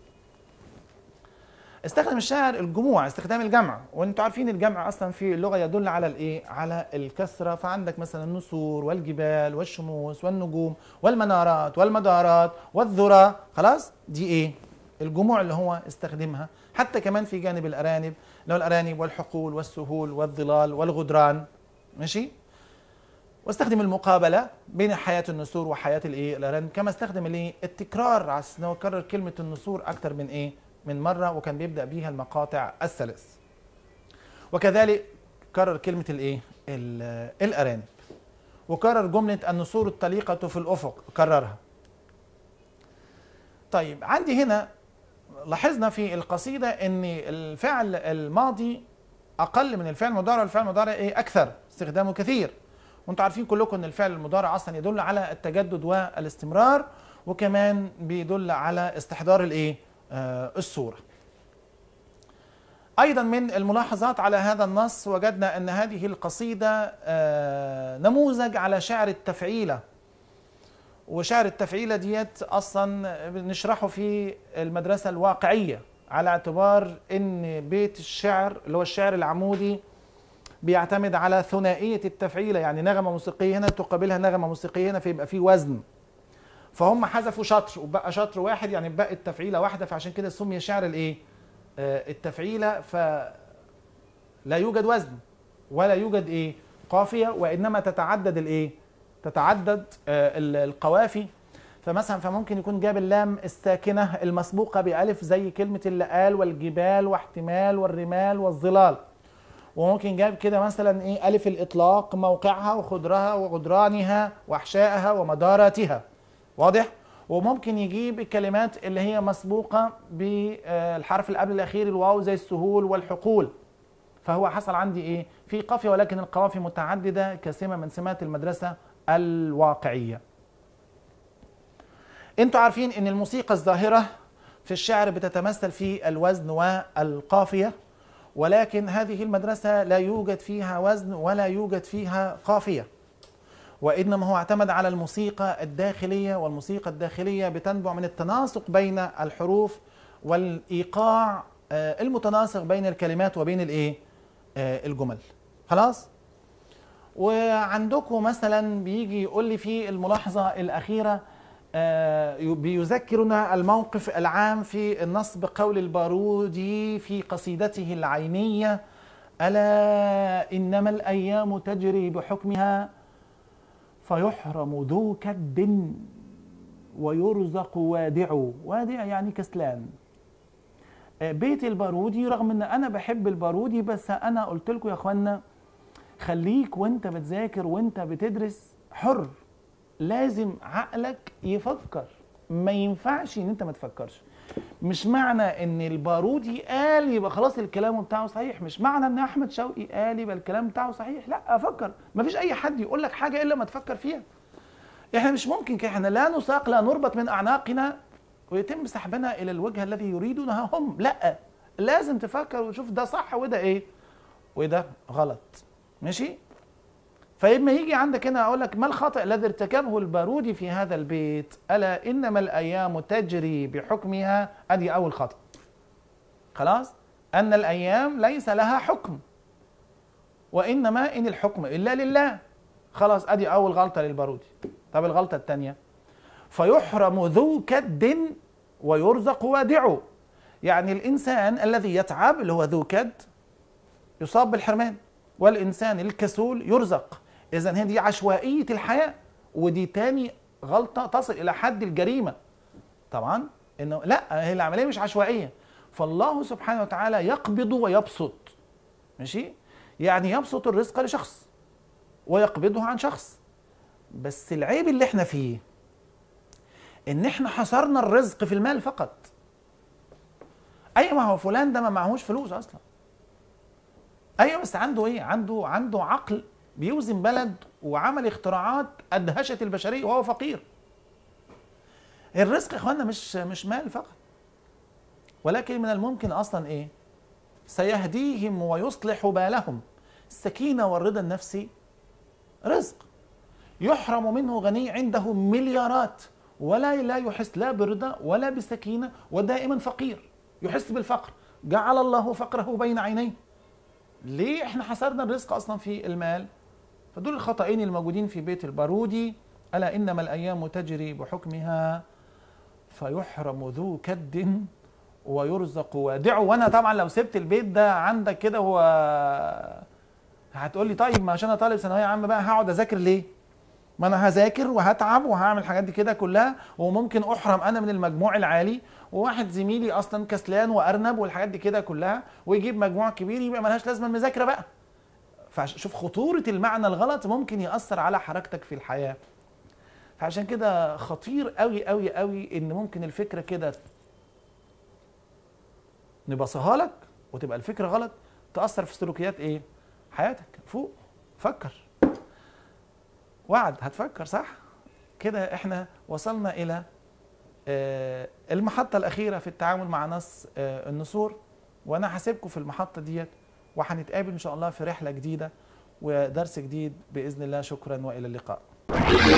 استخدم الشاعر الجموع استخدام الجمع وانتوا عارفين الجمع اصلا في اللغه يدل على الايه على الكثره فعندك مثلا النسور والجبال والشموس والنجوم والمنارات والمدارات والذرى خلاص دي ايه الجموع اللي هو استخدمها حتى كمان في جانب الارانب لو الارانب والحقول والسهول والظلال والغدران ماشي واستخدم المقابله بين حياه النسور وحياه الايه الارانب كما استخدم الايه التكرار على أساس إن هو كرر كلمه النسور اكتر من ايه من مره وكان بيبدا بيها المقاطع الثلاث وكذلك كرر كلمه الايه ال- الارانب وكرر جمله النسور الطليقه في الافق كررها طيب عندي هنا لاحظنا في القصيده ان الفعل الماضي اقل من الفعل المضارع والفعل المضارع ايه اكثر استخدامه كثير وانتم عارفين كلكم ان الفعل المضارع اصلا يدل على التجدد والاستمرار وكمان بيدل على استحضار الايه آه الصوره ايضا من الملاحظات على هذا النص وجدنا ان هذه القصيده آه نموذج على شعر التفعيله وشعر التفعيله ديت اصلا بنشرحه في المدرسه الواقعيه على اعتبار ان بيت الشعر اللي هو الشعر العمودي بيعتمد على ثنائيه التفعيله يعني نغمه موسيقيه هنا تقابلها نغمه موسيقيه هنا فيبقى في وزن فهم حذفوا شطر وبقى شطر واحد يعني بقى التفعيله واحده فعشان كده سمي شعر الايه آه التفعيله فلا يوجد وزن ولا يوجد ايه قافيه وانما تتعدد الايه تتعدد آه ال- القوافي فمثلا فممكن يكون جاب اللام الساكنه المسبوقه بالف زي كلمه اللآل والجبال واحتمال والرمال والظلال وممكن جاب كده مثلا ايه الف الاطلاق موقعها وخضرها وغدرانها واحشائها ومداراتها واضح وممكن يجيب الكلمات اللي هي مسبوقه بالحرف اللي قبل الاخير الواو زي السهول والحقول فهو حصل عندي ايه في قافيه ولكن القوافي متعدده كسمه من سمات المدرسه الواقعيه انتوا عارفين ان الموسيقى الظاهره في الشعر بتتمثل في الوزن والقافيه ولكن هذه المدرسه لا يوجد فيها وزن ولا يوجد فيها قافيه وانما هو اعتمد على الموسيقى الداخليه والموسيقى الداخليه بتنبع من التناسق بين الحروف والايقاع آه، المتناسق بين الكلمات وبين الايه آه، الجمل خلاص وعندكم مثلا بيجي يقول لي في الملاحظه الاخيره آه، بيذكرنا الموقف العام في النص بقول البارودي في قصيدته العينيه الا انما الايام تجري بحكمها فيحرم ذو كد ويرزق وادع وادع يعني كسلان آه، بيت البارودي رغم ان انا بحب البارودي بس انا قلت لكم يا اخوانا خليك وانت بتذاكر وانت بتدرس حر لازم عقلك يفكر ما ينفعش ان انت ما تفكرش مش معنى ان البارودي قال يبقى خلاص الكلام بتاعه صحيح مش معنى ان احمد شوقي قال يبقى الكلام بتاعه صحيح لا افكر ما فيش اي حد يقول لك حاجه الا ما تفكر فيها احنا مش ممكن كده احنا لا نساق لا نربط من اعناقنا ويتم سحبنا الى الوجهه الذي يريدونها هم لا لازم تفكر وتشوف ده صح وده ايه وده غلط ماشي فلما يجي عندك هنا اقول لك ما الخطا الذي ارتكبه البارودي في هذا البيت الا انما الايام تجري بحكمها ادي اول خطا خلاص ان الايام ليس لها حكم وانما ان الحكم الا لله خلاص ادي اول غلطه للبارودي طب الغلطه الثانيه فيحرم ذو كد ويرزق وادعه يعني الانسان الذي يتعب اللي هو ذو كد يصاب بالحرمان والانسان الكسول يرزق اذا هذه عشوائيه الحياه ودي تاني غلطه تصل الى حد الجريمه طبعا انه لا هي العمليه مش عشوائيه فالله سبحانه وتعالى يقبض ويبسط ماشي يعني يبسط الرزق لشخص ويقبضه عن شخص بس العيب اللي احنا فيه ان احنا حصرنا الرزق في المال فقط ايوه ما هو فلان ده ما معهوش فلوس اصلا ايوه بس عنده ايه عنده عنده عقل بيوزن بلد وعمل اختراعات ادهشت البشريه وهو فقير الرزق يا اخوانا مش مش مال فقط ولكن من الممكن اصلا ايه سيهديهم ويصلح بالهم السكينه والرضا النفسي رزق يحرم منه غني عنده مليارات ولا لا يحس لا برضا ولا بسكينه ودائما فقير يحس بالفقر جعل الله فقره بين عينيه ليه احنا حصرنا الرزق اصلا في المال فدول الخطأين الموجودين في بيت البارودي ألا إنما الأيام تجري بحكمها فيحرم ذو كد ويرزق وادعه وانا طبعا لو سبت البيت ده عندك كده هو هتقول لي طيب ما عشان انا طالب ثانويه عامه بقى هقعد اذاكر ليه؟ ما انا هذاكر وهتعب وهعمل الحاجات دي كده كلها وممكن احرم انا من المجموع العالي وواحد زميلي اصلا كسلان وارنب والحاجات دي كده كلها ويجيب مجموع كبير يبقى ملهاش لازمه المذاكره بقى. فشوف خطوره المعنى الغلط ممكن ياثر على حركتك في الحياه. فعشان كده خطير قوي قوي قوي ان ممكن الفكره كده نبصها لك وتبقى الفكره غلط تاثر في سلوكيات ايه حياتك فوق فكر وعد هتفكر صح كده احنا وصلنا الى آه، المحطه الاخيره في التعامل مع نص آه، النسور وانا هسيبكم في المحطه ديت وهنتقابل ان شاء الله في رحله جديده ودرس جديد باذن الله شكرا والى اللقاء